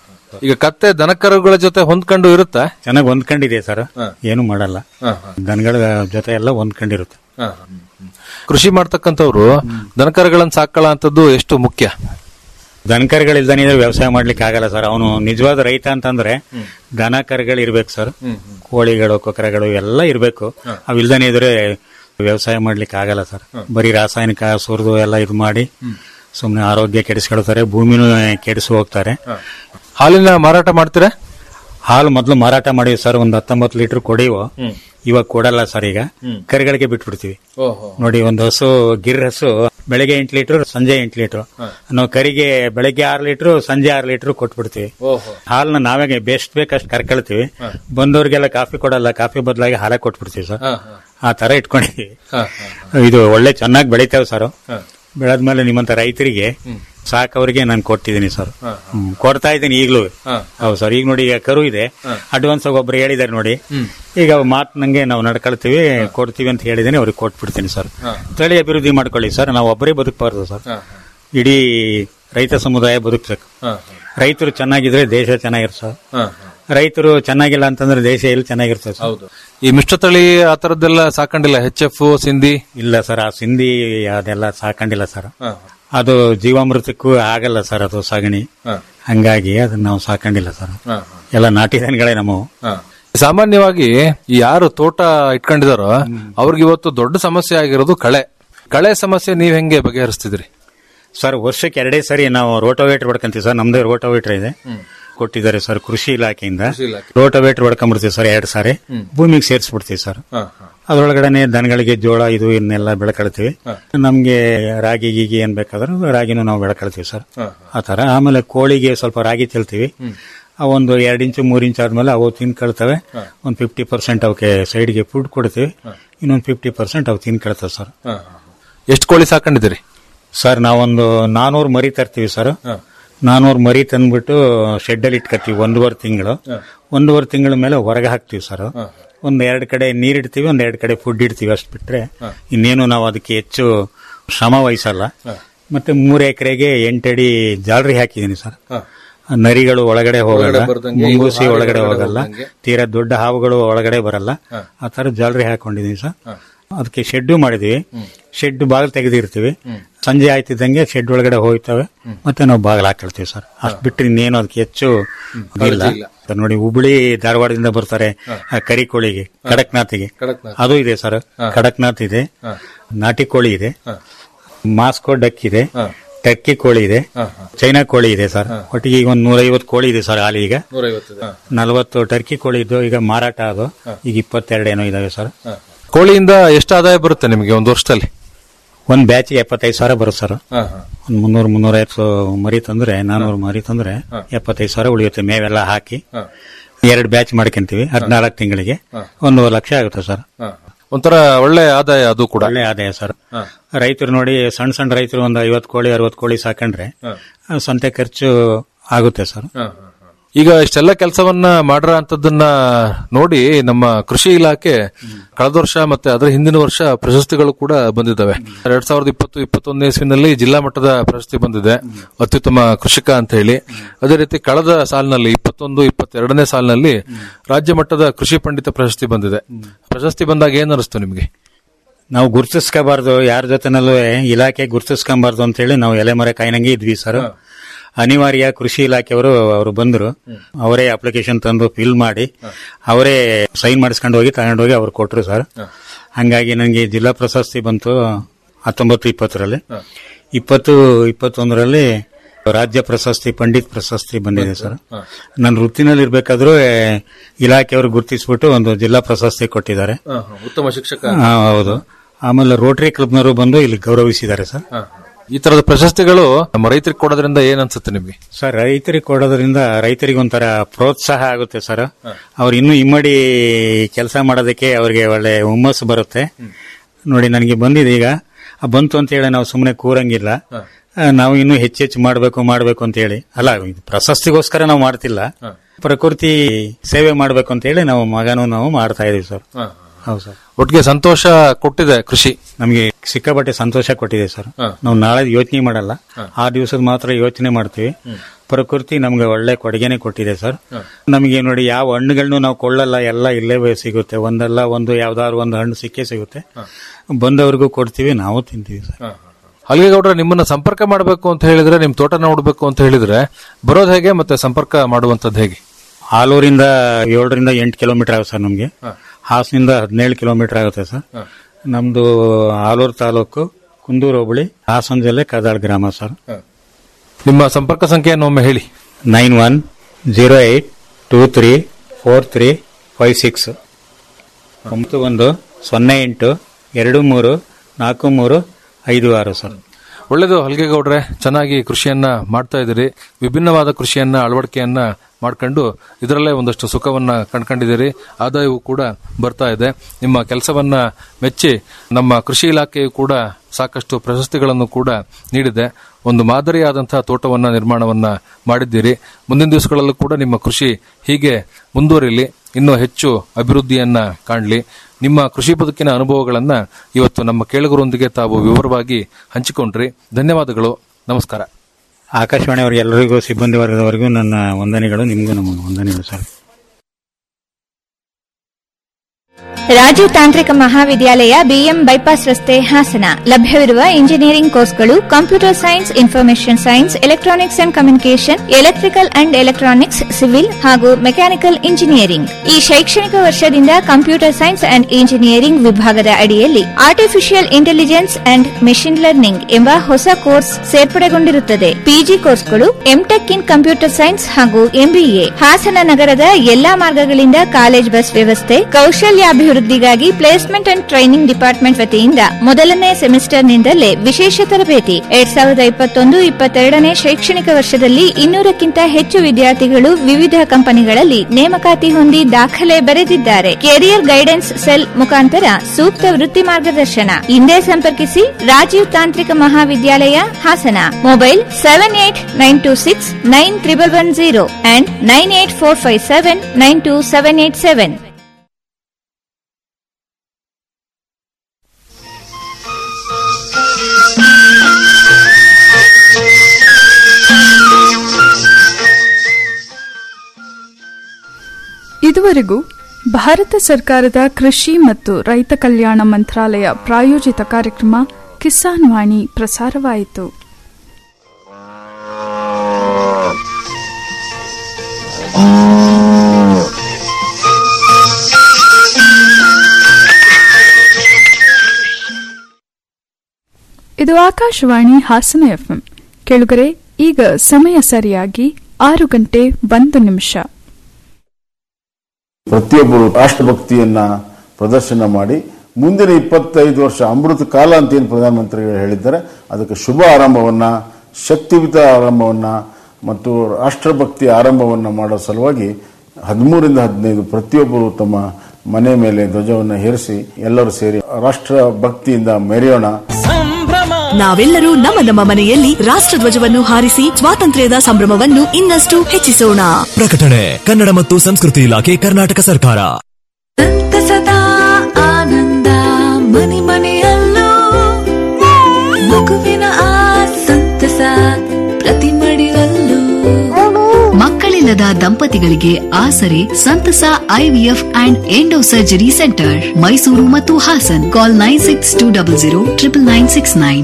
ಈಗ ಕತ್ತೆ ದನಕರುಗಳ ಜೊತೆ ಹೊಂದ್ಕೊಂಡು ಇರುತ್ತಾ ಚೆನ್ನಾಗಿ ಹೊಂದ್ಕೊಂಡಿದೆ ಸರ್ ಏನು ಮಾಡಲ್ಲ ದನಗಳ ಜೊತೆ ಎಲ್ಲ ಹೊಂದ್ಕೊಂಡಿರುತ್ತೆ ಕೃಷಿ ಮಾಡ್ತಕ್ಕಂಥವ್ರು ದನಕರುಗಳನ್ನ ಸಾಕಳ ಅಂತದ್ದು ಎಷ್ಟು ಮುಖ್ಯ ದನಕರುಗಳಿಲ್ದಾನೆ ಇದ್ರೆ ವ್ಯವಸಾಯ ಮಾಡ್ಲಿಕ್ಕೆ ಆಗಲ್ಲ ಸರ್ ಅವನು ನಿಜವಾದ ರೈತ ಅಂತಂದ್ರೆ ದನ ಕರುಗಳು ಇರ್ಬೇಕು ಸರ್ ಕೋಳಿಗಳು ಕೊಕ್ಕರೆಗಳು ಎಲ್ಲ ಇರ್ಬೇಕು ಅವಿಲ್ದಾನೆ ಇದ್ರೆ ವ್ಯವಸಾಯ ಮಾಡ್ಲಿಕ್ಕೆ ಆಗಲ್ಲ ಸರ್ ಬರೀ ರಾಸಾಯನಿಕ ಸುರಿದು ಎಲ್ಲ ಇದು ಮಾಡಿ ಸುಮ್ನೆ ಆರೋಗ್ಯ ಕೆಡಿಸ್ಕೊಳ್ತಾರೆ ಭೂಮಿನೂ ಕೆಡಿಸಿ ಹೋಗ್ತಾರೆ ಹಾಲಿನ ಮಾರಾಟ ಮಾಡ್ತೀರಾ ಹಾಲು ಮೊದಲು ಮಾರಾಟ ಮಾಡಿವಿ ಸರ್ ಒಂದು ಹತ್ತೊಂಬತ್ತು ಲೀಟರ್ ಕೊಡಿವು ಇವಾಗ ಕೊಡಲ್ಲ ಸರ್ ಈಗ ಕರುಗಳಿಗೆ ಬಿಟ್ಬಿಡ್ತೀವಿ ನೋಡಿ ಒಂದು ಹಸು ಗಿರ್ ಹಸು ಬೆಳಗ್ಗೆ ಎಂಟು ಲೀಟರ್ ಸಂಜೆ ಎಂಟು ಲೀಟರ್ ನಾವು ಕರಿಗೆ ಬೆಳಗ್ಗೆ ಆರು ಲೀಟರ್ ಸಂಜೆ ಆರು ಲೀಟರ್ ಕೊಟ್ಬಿಡ್ತೀವಿ ಹಾಲ್ನ ನಾವೇ ಬೆಸ್ಟ್ ಬೇಕಷ್ಟು ಕರ್ಕೊಳ್ತೀವಿ ಬಂದವ್ರಿಗೆಲ್ಲ ಕಾಫಿ ಕೊಡಲ್ಲ ಕಾಫಿ ಬದಲಾಗಿ ಹಾಲೇ ಕೊಟ್ಬಿಡ್ತೀವಿ ಸರ್ ಆ ತರ ಇಟ್ಕೊಂಡಿದೀವಿ ಇದು ಒಳ್ಳೆ ಚೆನ್ನಾಗಿ ಬೆಳಿತಾವೆ ಸರ್ ಬೆಳೆದ್ಮೇಲೆ ನಿಮ್ಮಂತ ರೈತರಿಗೆ ಸಾಕವ್ರಿಗೆ ನಾನು ಕೊಟ್ಟಿದ್ದೀನಿ ಸರ್ ಹ್ಮ್. ಕೊಡ್ತಾ ಇದ್ದೀನಿ ಈಗಲೂ ಹೌದು ಸರ್ ಈಗ ನೋಡಿ ಈಗ ಕರು ಇದೆ ಅಡ್ವಾನ್ಸ್ ಆಗಿ ಒಬ್ರು ಹೇಳಿದಾರೆ ನೋಡಿ ಈಗ ಮಾತು ನಂಗೆ ನಾವು ನಡ್ಕೊಳ್ತೀವಿ ಕೊಡ್ತೀವಿ ಅಂತ ಹೇಳಿದ್ದೀನಿ ಅವ್ರಿಗೆ ಕೊಟ್ಬಿಡ್ತೀನಿ ಸರ್ ತಳಿ ಅಭಿವೃದ್ಧಿ ಮಾಡ್ಕೊಳ್ಳಿ ಸರ್ ನಾವು ಒಬ್ಬರೇ ಬದುಕಬಾರ್ದು ಸರ್ ಇಡೀ ರೈತ ಸಮುದಾಯ ಬದುಕಬೇಕು ರೈತರು ಚೆನ್ನಾಗಿದ್ರೆ ದೇಶ ಚೆನ್ನಾಗಿರುತ್ತೆ ಸರ್ ರೈತರು ಚೆನ್ನಾಗಿಲ್ಲ ಅಂತಂದ್ರೆ ದೇಶ ಎಲ್ಲಿ ಚೆನ್ನಾಗಿರ್ತದೆ ಸರ್ ಈ ಮಿಶ್ರತಳಿ ಆ ತರದ್ದೆಲ್ಲ ಸಾಕೊಂಡಿಲ್ಲ ಎಚ್ ಎಫ್ ಸಿಂಧಿ ಇಲ್ಲ ಸರ್ ಆ ಸಿಂಧಿ ಅದೆಲ್ಲ ಸಾಕೊಂಡಿಲ್ಲ ಸರ್ ಅದು ಜೀವಾಮೃತಕ್ಕೂ ಆಗಲ್ಲ ಸರ್ ಅದು ಸಗಣಿ ಹಂಗಾಗಿ ಅದನ್ನ ನಾವು ಸಾಕೊಂಡಿಲ್ಲ ಸರ್ ಎಲ್ಲ ನಾಟಿ ದನಗಳೇ ನಮ್ಮವು ಸಾಮಾನ್ಯವಾಗಿ ಈ ಯಾರು ತೋಟ ಇಟ್ಕೊಂಡಿದಾರೋ ಅವ್ರಿಗೆ ಇವತ್ತು ದೊಡ್ಡ ಸಮಸ್ಯೆ ಆಗಿರೋದು ಕಳೆ ಕಳೆ ಸಮಸ್ಯೆ ನೀವ್ ಹೆಂಗೆ ಬಗೆಹರಿಸ್ತಿದ್ರಿ ಸರ್ ವರ್ಷಕ್ಕೆ ಎರಡೇ ಸರಿ ನಾವು ರೋಟೋವೇಟರ್ ಹೊಡ್ಕೊಂತೀವಿ ಸರ್ ನಮ್ದೇ ರೋಟೋವೇಟರ್ ಇದೆ ಕೊಟ್ಟಿದ್ದಾರೆ ಸರ್ ಕೃಷಿ ಇಲಾಖೆಯಿಂದ ರೋಟೋವೇಟರ್ ಹೊಡ್ಕೊಂಡ್ಬಿಡ್ತೀವಿ ಸರ್ ಎರಡು ಸಾರಿ ಭೂಮಿಗೆ ಸೇರಿಸ್ಬಿಡ್ತೀವಿ ಸರ್ ಅದ್ರೊಳಗಡೆನೆ ದನಗಳಿಗೆ ಜೋಳ ಇದು ಇನ್ನೆಲ್ಲ ಬೆಳ್ಕೊಳ್ತೀವಿ ನಮ್ಗೆ ರಾಗಿ ಗೀಗಿ ಏನ್ ಬೇಕಾದ್ರೂ ರಾಗಿನೂ ನಾವು ಬೆಳ್ಕೊಳ್ತೀವಿ ಸರ್ ಆ ತರ ಆಮೇಲೆ ಕೋಳಿಗೆ ಸ್ವಲ್ಪ ರಾಗಿ ಚೆಲ್ತೀವಿ ಅವು ಒಂದು ಎರಡು ಇಂಚು ಮೂರು ಇಂಚ್ ಆದ್ಮೇಲೆ ಅವು ತಿನ್ಕೊಳ್ತವೆ ಒಂದು ಫಿಫ್ಟಿ ಪರ್ಸೆಂಟ್ ಅವಕ್ಕೆ ಸೈಡ್ಗೆ ಫುಡ್ ಕೊಡ್ತೀವಿ ಇನ್ನೊಂದು ಫಿಫ್ಟಿ ಪರ್ಸೆಂಟ್ ಅವು ತಿನ್ಕೊಳ್ತವೆ ಸರ್ ಎಷ್ಟು ಕೋಳಿ ಸಾಕೊಂಡಿದ್ದೀರಿ ಸರ್ ನಾವೊಂದು ನಾನೂರು ಮರಿ ತರ್ತೀವಿ ಸರ್ ನಾನೂರು ಮರಿ ತಂದ್ಬಿಟ್ಟು ಶೆಡ್ಡಲ್ಲಿ ಇಟ್ಕೊತೀವಿ ಒಂದೂವರೆ ತಿಂಗಳು ಒಂದೂವರೆ ತಿಂಗಳ ಮೇಲೆ ಹೊರಗೆ ಹಾಕ್ತಿವಿ ಸರ್ ಒಂದ್ ಎರಡು ಕಡೆ ನೀರಿಡ್ತೀವಿ ಒಂದ್ ಎರಡು ಕಡೆ ಫುಡ್ ಇಡ್ತೀವಿ ಅಷ್ಟು ಬಿಟ್ರೆ ಇನ್ನೇನು ನಾವು ಅದಕ್ಕೆ ಹೆಚ್ಚು ಶ್ರಮ ವಹಿಸಲ್ಲ ಮತ್ತೆ ಮೂರು ಎಕರೆಗೆ ಎಂಟಡಿ ಜಾಲರಿ ಹಾಕಿದೀನಿ ಸರ್ ನರಿಗಳು ಒಳಗಡೆ ಹೋಗಲ್ಲ ಒಳಗಡೆ ಬರ್ದಂಗೆ, ಮುಂಗೂಸಿ ಇವು ಒಳಗಡೆ ಹಾವುಗಳು ಹೋಗಲ್ಲ ಬರ್ದಂಗೆ. ತೀರಾ ದೊಡ್ಡ ಹಾವುಗಳು ಒಳಗಡೆ ಬರಲ್ಲ ಆ ತರ ಜಾಲರಿ ಹಾಕೊಂಡಿದೀನಿ ಸರ್ ಅದಕ್ಕೆ ಶೆಡ್ ಮಾಡಿದೀವಿ ಶೆಡ್ ಬಾಗಿಲು ತೆಗೆದಿರ್ತೀವಿ ಸಂಜೆ ಆಯ್ತಿದ್ದಂಗೆ ಶೆಡ್ ಒಳಗಡೆ ಹೋಗ್ತವೆ ಮತ್ತೆ ನಾವು ಬಾಗಿಲು ಹಾಕೊಳ್ತೀವಿ ಸರ್ ಅಷ್ಟು ಬಿಟ್ಟರೆ ಇನ್ನೇನು ಅದಕ್ಕೆ ಹೆಚ್ಚು ಇಲ್ಲ ಇಲ್ಲ. ಸರ್ ನೋಡಿ ಹುಬ್ಳಿ ಧಾರವಾಡದಿಂದ ಬರ್ತಾರೆ ಆ ಕರಿ ಕೋಳಿಗೆ ಕಡಕ್ನಾಥಿಗೆ ಕಡಕ್ನಾಥ್. ಅದು ಇದೆ ಸರ್ ಕಡಕ್ನಾಥ್ ಇದೆ ನಾಟಿ ಕೋಳಿ ಇದೆ ಮಾಸ್ಕೋ ಡಕ್ ಇದೆ ಟರ್ಕಿ ಕೋಳಿ ಇದೆ ಚೈನಾ ಕೋಳಿ ಇದೆ ಸರ್ ಒಟ್ಟಿಗೆ ಈಗ ಒಂದು ನೂರೈವತ್ತು ಕೋಳಿ ಇದೆ ಸರ್ ಹಾಲಿ ಈಗ ನಲವತ್ತು ಟರ್ಕಿ ಕೋಳಿ ಇದ್ದು ಈಗ ಮಾರಾಟ ಅದು ಈಗ ಇಪ್ಪತ್ತೆರಡು ಏನೋ ಇದಾವೆ ಸರ್ ಕೋಳಿಯಿಂದ ಎಷ್ಟು ಆದಾಯ ಬರುತ್ತೆ ನಿಮಗೆ ಒಂದು ವರ್ಷದಲ್ಲಿ ಒಂದ್ ಬ್ಯಾಚ್ ಎಪ್ಪತ್ತೈದು ಸಾವಿರ ಬರುತ್ತೆ ಸರ್ ಒಂದ್ ಮುನ್ನೂರು ಮುನ್ನೂರೈವತ್ತು ಮರಿ ತಂದ್ರೆ ನಾನೂರು ಮರಿ ತಂದ್ರೆ ಎಪ್ಪತ್ತೈದು ಸಾವಿರ ಉಳಿಯುತ್ತೆ ಮೇವೆಲ್ಲ ಹಾಕಿ ಎರಡು ಬ್ಯಾಚ್ ಮಾಡ್ಕೊಂತೀವಿ ಹದಿನಾಲ್ಕು ತಿಂಗಳಿಗೆ ಒಂದೂವರೆ ಲಕ್ಷ ಆಗುತ್ತೆ ಸರ್ ಒಂಥರ ಒಳ್ಳೆ ಆದಾಯ ಅದು ಕೂಡ ಒಳ್ಳೆ ಆದಾಯ ಸರ್ ರೈತರು ನೋಡಿ ಸಣ್ಣ ಸಣ್ಣ ರೈತರು ಒಂದು ಐವತ್ತು ಕೋಳಿ ಅರವತ್ತು ಕೋಳಿ ಸಾಕೊಂಡ್ರೆ ಆ, ಸ್ವಂತ ಖರ್ಚು ಆಗುತ್ತೆ ಸರ್ ಈಗ ಇಷ್ಟೆಲ್ಲ ಕೆಲಸವನ್ನ ಮಾಡಿರೋ ಅಂತದನ್ನ ನೋಡಿ ನಮ್ಮ ಕೃಷಿ ಇಲಾಖೆ ಕಳೆದ ವರ್ಷ ಮತ್ತೆ ಅದರ ಹಿಂದಿನ ವರ್ಷ ಪ್ರಶಸ್ತಿಗಳು ಕೂಡ ಬಂದಿದ್ದಾವೆ ಎರಡ್ ಸಾವಿರದ ಇಪ್ಪತ್ತು ಇಪ್ಪತ್ತೊಂದನೇ ಇಸ್ವಿನಲ್ಲಿ ಜಿಲ್ಲಾ ಮಟ್ಟದ ಪ್ರಶಸ್ತಿ ಬಂದಿದೆ ಅತ್ಯುತ್ತಮ ಕೃಷಿಕ ಅಂತ ಹೇಳಿ ಅದೇ ರೀತಿ ಕಳೆದ ಸಾಲಿನಲ್ಲಿ ಇಪ್ಪತ್ತೊಂದು ಇಪ್ಪತ್ತೆರಡನೇ ಸಾಲಿನಲ್ಲಿ ರಾಜ್ಯ ಮಟ್ಟದ ಕೃಷಿ ಪಂಡಿತ ಪ್ರಶಸ್ತಿ ಬಂದಿದೆ ಪ್ರಶಸ್ತಿ ಬಂದಾಗ ಏನ್ ಅನಿಸ್ತು ನಿಮಗೆ ನಾವು ಗುರುತಿಸ್ಕೋಬಾರ್ದು ಯಾರ ಜೊತೆನಲ್ಲೂ ಇಲಾಖೆ ಗುರುತಿಸ್ಕೊಬಾರ್ದು ಅಂತ ಹೇಳಿ ನಾವು ಎಲೆ ಮರ ಕಾಯ್ನಂಗೆ ಇದ್ವಿ ಸರ್ ಅನಿವಾರ್ಯ ಕೃಷಿ ಇಲಾಖೆಯವರು ಅವರು ಬಂದರು ಅವರೇ ಅಪ್ಲಿಕೇಶನ್ ತಂದು ಫಿಲ್ ಮಾಡಿ ಅವರೇ ಸೈನ್ ಮಾಡಿಸ್ಕೊಂಡು ಹೋಗಿ ತಗೊಂಡು ಹೋಗಿ ಅವ್ರು ಕೊಟ್ರು ಸರ್ ಹಂಗಾಗಿ ನನಗೆ ಜಿಲ್ಲಾ ಪ್ರಶಸ್ತಿ ಬಂತು ಹತ್ತೊಂಬತ್ತು ಇಪ್ಪತ್ತರಲ್ಲಿ ಇಪ್ಪತ್ತು ಇಪ್ಪತ್ತೊಂದರಲ್ಲಿ ರಾಜ್ಯ ಪ್ರಶಸ್ತಿ ಪಂಡಿತ್ ಪ್ರಶಸ್ತಿ ಬಂದಿದೆ ಸರ್ ನಾನು ವೃತ್ತಿನಲ್ಲಿ ಇರ್ಬೇಕಾದ್ರೂ ಇಲಾಖೆಯವರು ಗುರುತಿಸ್ಬಿಟ್ಟು ಒಂದು ಜಿಲ್ಲಾ ಪ್ರಶಸ್ತಿ ಕೊಟ್ಟಿದ್ದಾರೆ ಉತ್ತಮ ಶಿಕ್ಷಕ ಆ, ಹೌದು ಆಮೇಲೆ ರೋಟರಿ ಕ್ಲಬ್ನವರು ಬಂದು ಇಲ್ಲಿ ಗೌರವಿಸಿದ್ದಾರೆ ಸರ್ ಈ ತರದ ಪ್ರಶಸ್ತಿಗಳು ನಮ್ಮ ರೈತರಿಗೆ ಕೊಡೋದ್ರಿಂದ ಏನ್ ಅನ್ಸುತ್ತೆ ನಿಮ್ಗೆ ಸರ್ ರೈತರಿಗೆ ಕೊಡೋದ್ರಿಂದ ರೈತರಿಗೆ ಒಂಥರ ಪ್ರೋತ್ಸಾಹ ಆಗುತ್ತೆ ಸರ್ ಅವ್ರು ಇನ್ನೂ ಇಮ್ಮಡಿ ಕೆಲಸ ಮಾಡೋದಕ್ಕೆ ಅವ್ರಿಗೆ ಒಳ್ಳೆ ಹುಮ್ಮಸ್ಸು ಬರುತ್ತೆ ನೋಡಿ ನನಗೆ ಬಂದಿದೆ ಈಗ ಆ ಬಂತು ಅಂತ ಹೇಳಿ ನಾವು ಸುಮ್ಮನೆ ಕೂರಂಗಿಲ್ಲ ಆ, ನಾವು ಇನ್ನೂ ಹೆಚ್ಚೆಚ್ಚು ಮಾಡಬೇಕು ಮಾಡಬೇಕು ಅಂತ ಹೇಳಿ ಅಲ್ಲ ಇದು ಪ್ರಶಸ್ತಿಗೋಸ್ಕರ ನಾವು ಮಾಡ್ತಿಲ್ಲ ಪ್ರಕೃತಿ ಸೇವೆ ಮಾಡಬೇಕು ಅಂತ ಹೇಳಿ ನಾವು ಮಗನೂ ನಾವು ಮಾಡ್ತಾ ಇದೀವಿ ಸರ್ ಹೌದು ಸರ್ ಒಟ್ಟಿಗೆ ಸಂತೋಷ ಕೊಟ್ಟಿದೆ ಕೃಷಿ ನಮಗೆ ಸಿಕ್ಕಾಪಟ್ಟೆ ಸಂತೋಷ ಕೊಟ್ಟಿದೆ ಸರ್ ನಾವು ನಾಳೆ ಯೋಚನೆ ಮಾಡಲ್ಲ ಆ ದಿವಸದ ಮಾತ್ರ ಯೋಚನೆ ಮಾಡ್ತೀವಿ ಪ್ರಕೃತಿ ನಮ್ಗೆ ಒಳ್ಳೆ ಕೊಡುಗೆನೆ ಕೊಟ್ಟಿದೆ ಸರ್ ನಮಗೆ ನೋಡಿ ಯಾವ ಹಣ್ಣುಗಳನ್ನು ನಾವು ಕೊಳ್ಳಲ್ಲ ಎಲ್ಲ ಇಲ್ಲೇ ಸಿಗುತ್ತೆ ಒಂದಲ್ಲ ಒಂದು ಯಾವ್ದಾದ್ರು ಒಂದು ಹಣ್ಣು ಸಿಕ್ಕೇ ಸಿಗುತ್ತೆ ಬಂದವ್ರಿಗೂ ಕೊಡ್ತೀವಿ ನಾವು ತಿಂತೀವಿ ಸರ್ ಹಲ್ಗೇಗೌಡ್ರ ನಿಮ್ಮನ್ನ ಸಂಪರ್ಕ ಮಾಡಬೇಕು ಅಂತ ಹೇಳಿದ್ರೆ ನಿಮ್ ತೋಟ ನೋಡ್ಬೇಕು ಅಂತ ಹೇಳಿದ್ರೆ ಬರೋದ್ ಹೇಗೆ ಮತ್ತೆ ಸಂಪರ್ಕ ಮಾಡುವಂತದ್ದು ಹೇಗೆ ಆಲೂರಿಂದ ಏಳರಿಂದ ಎಂಟು ಕಿಲೋಮೀಟರ್ ಆಗುತ್ತೆ ಸರ್ ನಮಗೆ ಹಾಸನಿಂದ ಹದಿನೇಳು ಕಿಲೋಮೀಟರ್ ಆಗುತ್ತೆ ಸರ್ ನಮ್ದು ಆಲೂರು ತಾಲೂಕು ಕುಂದೂರು ಹೋಬಳಿ ಹಾಸನ ಜಿಲ್ಲೆ ಕದಾಳ್ ಗ್ರಾಮ ಸರ್ ನಿಮ್ಮ ಸಂಪರ್ಕ ಸಂಖ್ಯೆಯನ್ನು ಒಮ್ಮೆ ಹೇಳಿ nine one zero eight two three four three five six ಒಂಬತ್ತು ಒಂದು ಸೊನ್ನೆ ಎಂಟು ಎರಡು ಮೂರು ನಾಲ್ಕು ಮೂರು ಐದು ಆರು ಸರ್ ಒಳ್ಳೇದು ಹಲ್ಗೇಗೌಡ್ರೆ ಚೆನ್ನಾಗಿ ಕೃಷಿಯನ್ನ ಮಾಡ್ತಾ ಇದ್ದೀರಿ ವಿಭಿನ್ನವಾದ ಕೃಷಿಯನ್ನ ಅಳವಡಿಕೆಯನ್ನ ಮಾಡ್ಕೊಂಡು ಇದರಲ್ಲೇ ಒಂದಷ್ಟು ಸುಖವನ್ನ ಕಂಡ್ಕೊಂಡಿದ್ದೀರಿ ಆದಾಯವೂ ಕೂಡ ಬರ್ತಾ ಇದೆ ನಿಮ್ಮ ಕೆಲಸವನ್ನ ಮೆಚ್ಚಿ ನಮ್ಮ ಕೃಷಿ ಇಲಾಖೆಯು ಕೂಡ ಸಾಕಷ್ಟು ಪ್ರಶಸ್ತಿಗಳನ್ನು ಕೂಡ ನೀಡಿದೆ ಒಂದು ಮಾದರಿಯಾದಂತಹ ತೋಟವನ್ನ ನಿರ್ಮಾಣವನ್ನ ಮಾಡಿದ್ದೀರಿ ಮುಂದಿನ ದಿವಸಗಳಲ್ಲೂ ಕೂಡ ನಿಮ್ಮ ಕೃಷಿ ಹೀಗೆ ಮುಂದುವರಿಲಿ ಇನ್ನೂ ಹೆಚ್ಚು ಅಭಿವೃದ್ಧಿಯನ್ನ ಕಾಣಲಿ ನಿಮ್ಮ ಕೃಷಿ ಬದುಕಿನ ಅನುಭವಗಳನ್ನ ಇವತ್ತು ನಮ್ಮ ಕೇಳುಗರೊಂದಿಗೆ ತಾವು ವಿವರವಾಗಿ ಹಂಚಿಕೊಂಡ್ರಿ ಧನ್ಯವಾದಗಳು ನಮಸ್ಕಾರ ಆಕಾಶವಾಣಿಯವರಿಗೆ ಎಲ್ಲರಿಗೂ ಸಿಬ್ಬಂದಿ ವರ್ಗದವರೆಗೂ ನನ್ನ ವಂದನೆಗಳು ನಿಮಗೂ ನಮ್ಮ ವಂದನೆಗಳು ಸರ್ ರಾಜೀವ್ ತಾಂತ್ರಿಕ ಮಹಾವಿದ್ಯಾಲಯ ಬಿಎಂ ಬೈಪಾಸ್ ರಸ್ತೆ ಹಾಸನ ಲಭ್ಯವಿರುವ ಇಂಜಿನಿಯರಿಂಗ್ ಕೋರ್ಸ್ಗಳು computer science information science electronics and communication electrical and electronics civil ಹಾಗೂ ಮೆಕ್ಯಾನಿಕಲ್ ಇಂಜಿನಿಯರಿಂಗ್ ಈ ಶೈಕ್ಷಣಿಕ ವರ್ಷದಿಂದ ಕಂಪ್ಯೂಟರ್ ಸೈನ್ಸ್ ಅಂಡ್ ಇಂಜಿನಿಯರಿಂಗ್ ವಿಭಾಗದ ಅಡಿಯಲ್ಲಿ artificial intelligence and machine learning ಎಂಬ ಹೊಸ ಕೋರ್ಸ್ ಸೇರ್ಪಡೆಗೊಂಡಿರುತ್ತದೆ ಪಿಜಿ ಕೋರ್ಸ್ಗಳು ಎಂಟೆಕ್ ಇನ್ ಕಂಪ್ಯೂಟರ್ ಸೈನ್ಸ್ ಹಾಗೂ ಎಂಬಿಎ ಹಾಸನ ನಗರದ ಎಲ್ಲಾ ಮಾರ್ಗಗಳಿಂದ ಕಾಲೇಜ್ ಬಸ್ ವ್ಯವಸ್ಥೆ ಕೌಶಲ್ಯಾಭಿವೃದ್ಧಿಗಾಗಿ ಪ್ಲೇಸ್ಮೆಂಟ್ ಅಂಡ್ ಟ್ರೈನಿಂಗ್ ಡಿಪಾರ್ಟ್ಮೆಂಟ್ ವತಿಯಿಂದ ಮೊದಲನೇ ಸೆಮಿಸ್ಟರ್ನಿಂದಲೇ ವಿಶೇಷ ತರಬೇತಿ ಎರಡ್ ಸಾವಿರದ ಇಪ್ಪತ್ತೊಂದು ಇಪ್ಪತ್ತೆರಡನೇ ಶೈಕ್ಷಣಿಕ ವರ್ಷದಲ್ಲಿ ಇನ್ನೂರಕ್ಕಿಂತ ಹೆಚ್ಚು ವಿದ್ಯಾರ್ಥಿಗಳು ವಿವಿಧ ಕಂಪನಿಗಳಲ್ಲಿ ನೇಮಕಾತಿ ಹೊಂದಿ ದಾಖಲೆ ಬರೆದಿದ್ದಾರೆ ಕೆರಿಯರ್ ಗೈಡೆನ್ಸ್ ಸೆಲ್ ಮುಖಾಂತರ ಸೂಕ್ತ ವೃತ್ತಿ ಮಾರ್ಗದರ್ಶನ ಹಿಂದೆ ಸಂಪರ್ಕಿಸಿ ರಾಜೀವ್ ತಾಂತ್ರಿಕ ಮಹಾವಿದ್ಯಾಲಯ Hassan mobile seven eight nine two six nine triple one zero and nine eight four five seven nine two seven eight seven ಇದುವರೆಗೂ ಭಾರತ ಸರ್ಕಾರದ ಕೃಷಿ ಮತ್ತು ರೈತ ಕಲ್ಯಾಣ ಮಂತ್ರಾಲಯ ಪ್ರಾಯೋಜಿತ ಕಾರ್ಯಕ್ರಮ ಕಿಸಾನ್ ವಾಣಿ ಪ್ರಸಾರವಾಯಿತು ಇದು ಆಕಾಶವಾಣಿ ಹಾಸನ ಎಫ್ಎಂ ಕೆಳಗರೆ ಈಗ ಸಮಯ ಸರಿಯಾಗಿ ಆರು ಗಂಟೆ ಒಂದು ನಿಮಿಷ ಪ್ರತಿಯೊಬ್ಬರು ರಾಷ್ಟ್ರಭಕ್ತಿಯನ್ನ ಪ್ರದರ್ಶನ ಮಾಡಿ ಮುಂದಿನ ಇಪ್ಪತ್ತೈದು ವರ್ಷ ಅಮೃತ ಕಾಲ ಅಂತ ಏನು ಪ್ರಧಾನಮಂತ್ರಿಗಳು ಹೇಳಿದ್ದಾರೆ ಅದಕ್ಕೆ ಶುಭ ಆರಂಭವನ್ನ ಶಕ್ತಿಯುತ ಆರಂಭವನ್ನ ಮತ್ತು ರಾಷ್ಟ್ರಭಕ್ತಿ ಆರಂಭವನ್ನ ಮಾಡೋ ಸಲುವಾಗಿ ಹದಿಮೂರಿಂದ ಹದಿನೈದು ಪ್ರತಿಯೊಬ್ಬರು ತಮ್ಮ ಮನೆ ಮೇಲೆ ಧ್ವಜವನ್ನು ಹೇರಿಸಿ ಎಲ್ಲರೂ ಸೇರಿ ರಾಷ್ಟ್ರ ಭಕ್ತಿಯಿಂದ ಮೆರೆಯೋಣ ನಾವೆಲ್ಲರೂ ನಮ್ಮ ನಮ್ಮ ಮನೆಯಲ್ಲಿ ರಾಷ್ಟ್ರಧ್ವಜವನ್ನು ಹಾರಿಸಿ ಸ್ವಾತಂತ್ರ್ಯದ ಸಂಭ್ರಮವನ್ನು ಇನ್ನಷ್ಟು ಹೆಚ್ಚಿಸೋಣ ಪ್ರಕಟಣೆ ಕನ್ನಡ ಮತ್ತು ಸಂಸ್ಕೃತಿ ಇಲಾಖೆ ಕರ್ನಾಟಕ ಸರ್ಕಾರ ಸದಾ ಆನಂದ ಮನೆ ಮನೆಯಲ್ಲೂ ಮಗುವಿನ ಆ ಸಂತಸ ಪ್ರತಿ ಮಡಿಲಲ್ಲೂ ಮಕ್ಕಳಿಲ್ಲದ ದಂಪತಿಗಳಿಗೆ ಆಸರೆ ಸಂತಸ IVF and endo surgery centre Mysuru ಮತ್ತು Hassan call nine six two double zero triple nine six nine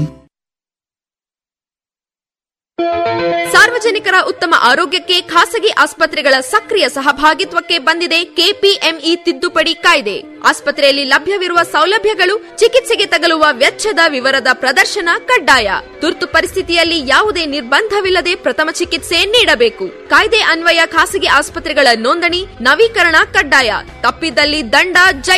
ಸಾರ್ವಜನಿಕರ ಉತ್ತಮ ಆರೋಗ್ಯಕ್ಕೆ ಖಾಸಗಿ ಆಸ್ಪತ್ರೆಗಳ ಸಕ್ರಿಯ ಸಹಭಾಗಿತ್ವಕ್ಕೆ ಬಂದಿದೆ ಕೆಪಿಎಂಇ ತಿದ್ದುಪಡಿ ಕಾಯ್ದೆ ಆಸ್ಪತ್ರೆಯಲ್ಲಿ ಲಭ್ಯವಿರುವ ಸೌಲಭ್ಯಗಳು ಚಿಕಿತ್ಸೆಗೆ ತಗಲುವ ವೆಚ್ಚದ ವಿವರದ ಪ್ರದರ್ಶನ ಕಡ್ಡಾಯ ತುರ್ತು ಪರಿಸ್ಥಿತಿಯಲ್ಲಿ ಯಾವುದೇ ನಿರ್ಬಂಧವಿಲ್ಲದೆ ಪ್ರಥಮ ಚಿಕಿತ್ಸೆ ನೀಡಬೇಕು ಕಾಯ್ದೆ ಅನ್ವಯ ಖಾಸಗಿ ಆಸ್ಪತ್ರೆಗಳ ನೋಂದಣಿ ನವೀಕರಣ ಕಡ್ಡಾಯ ತಪ್ಪಿದ್ದಲ್ಲಿ ದಂಡ ಜೈ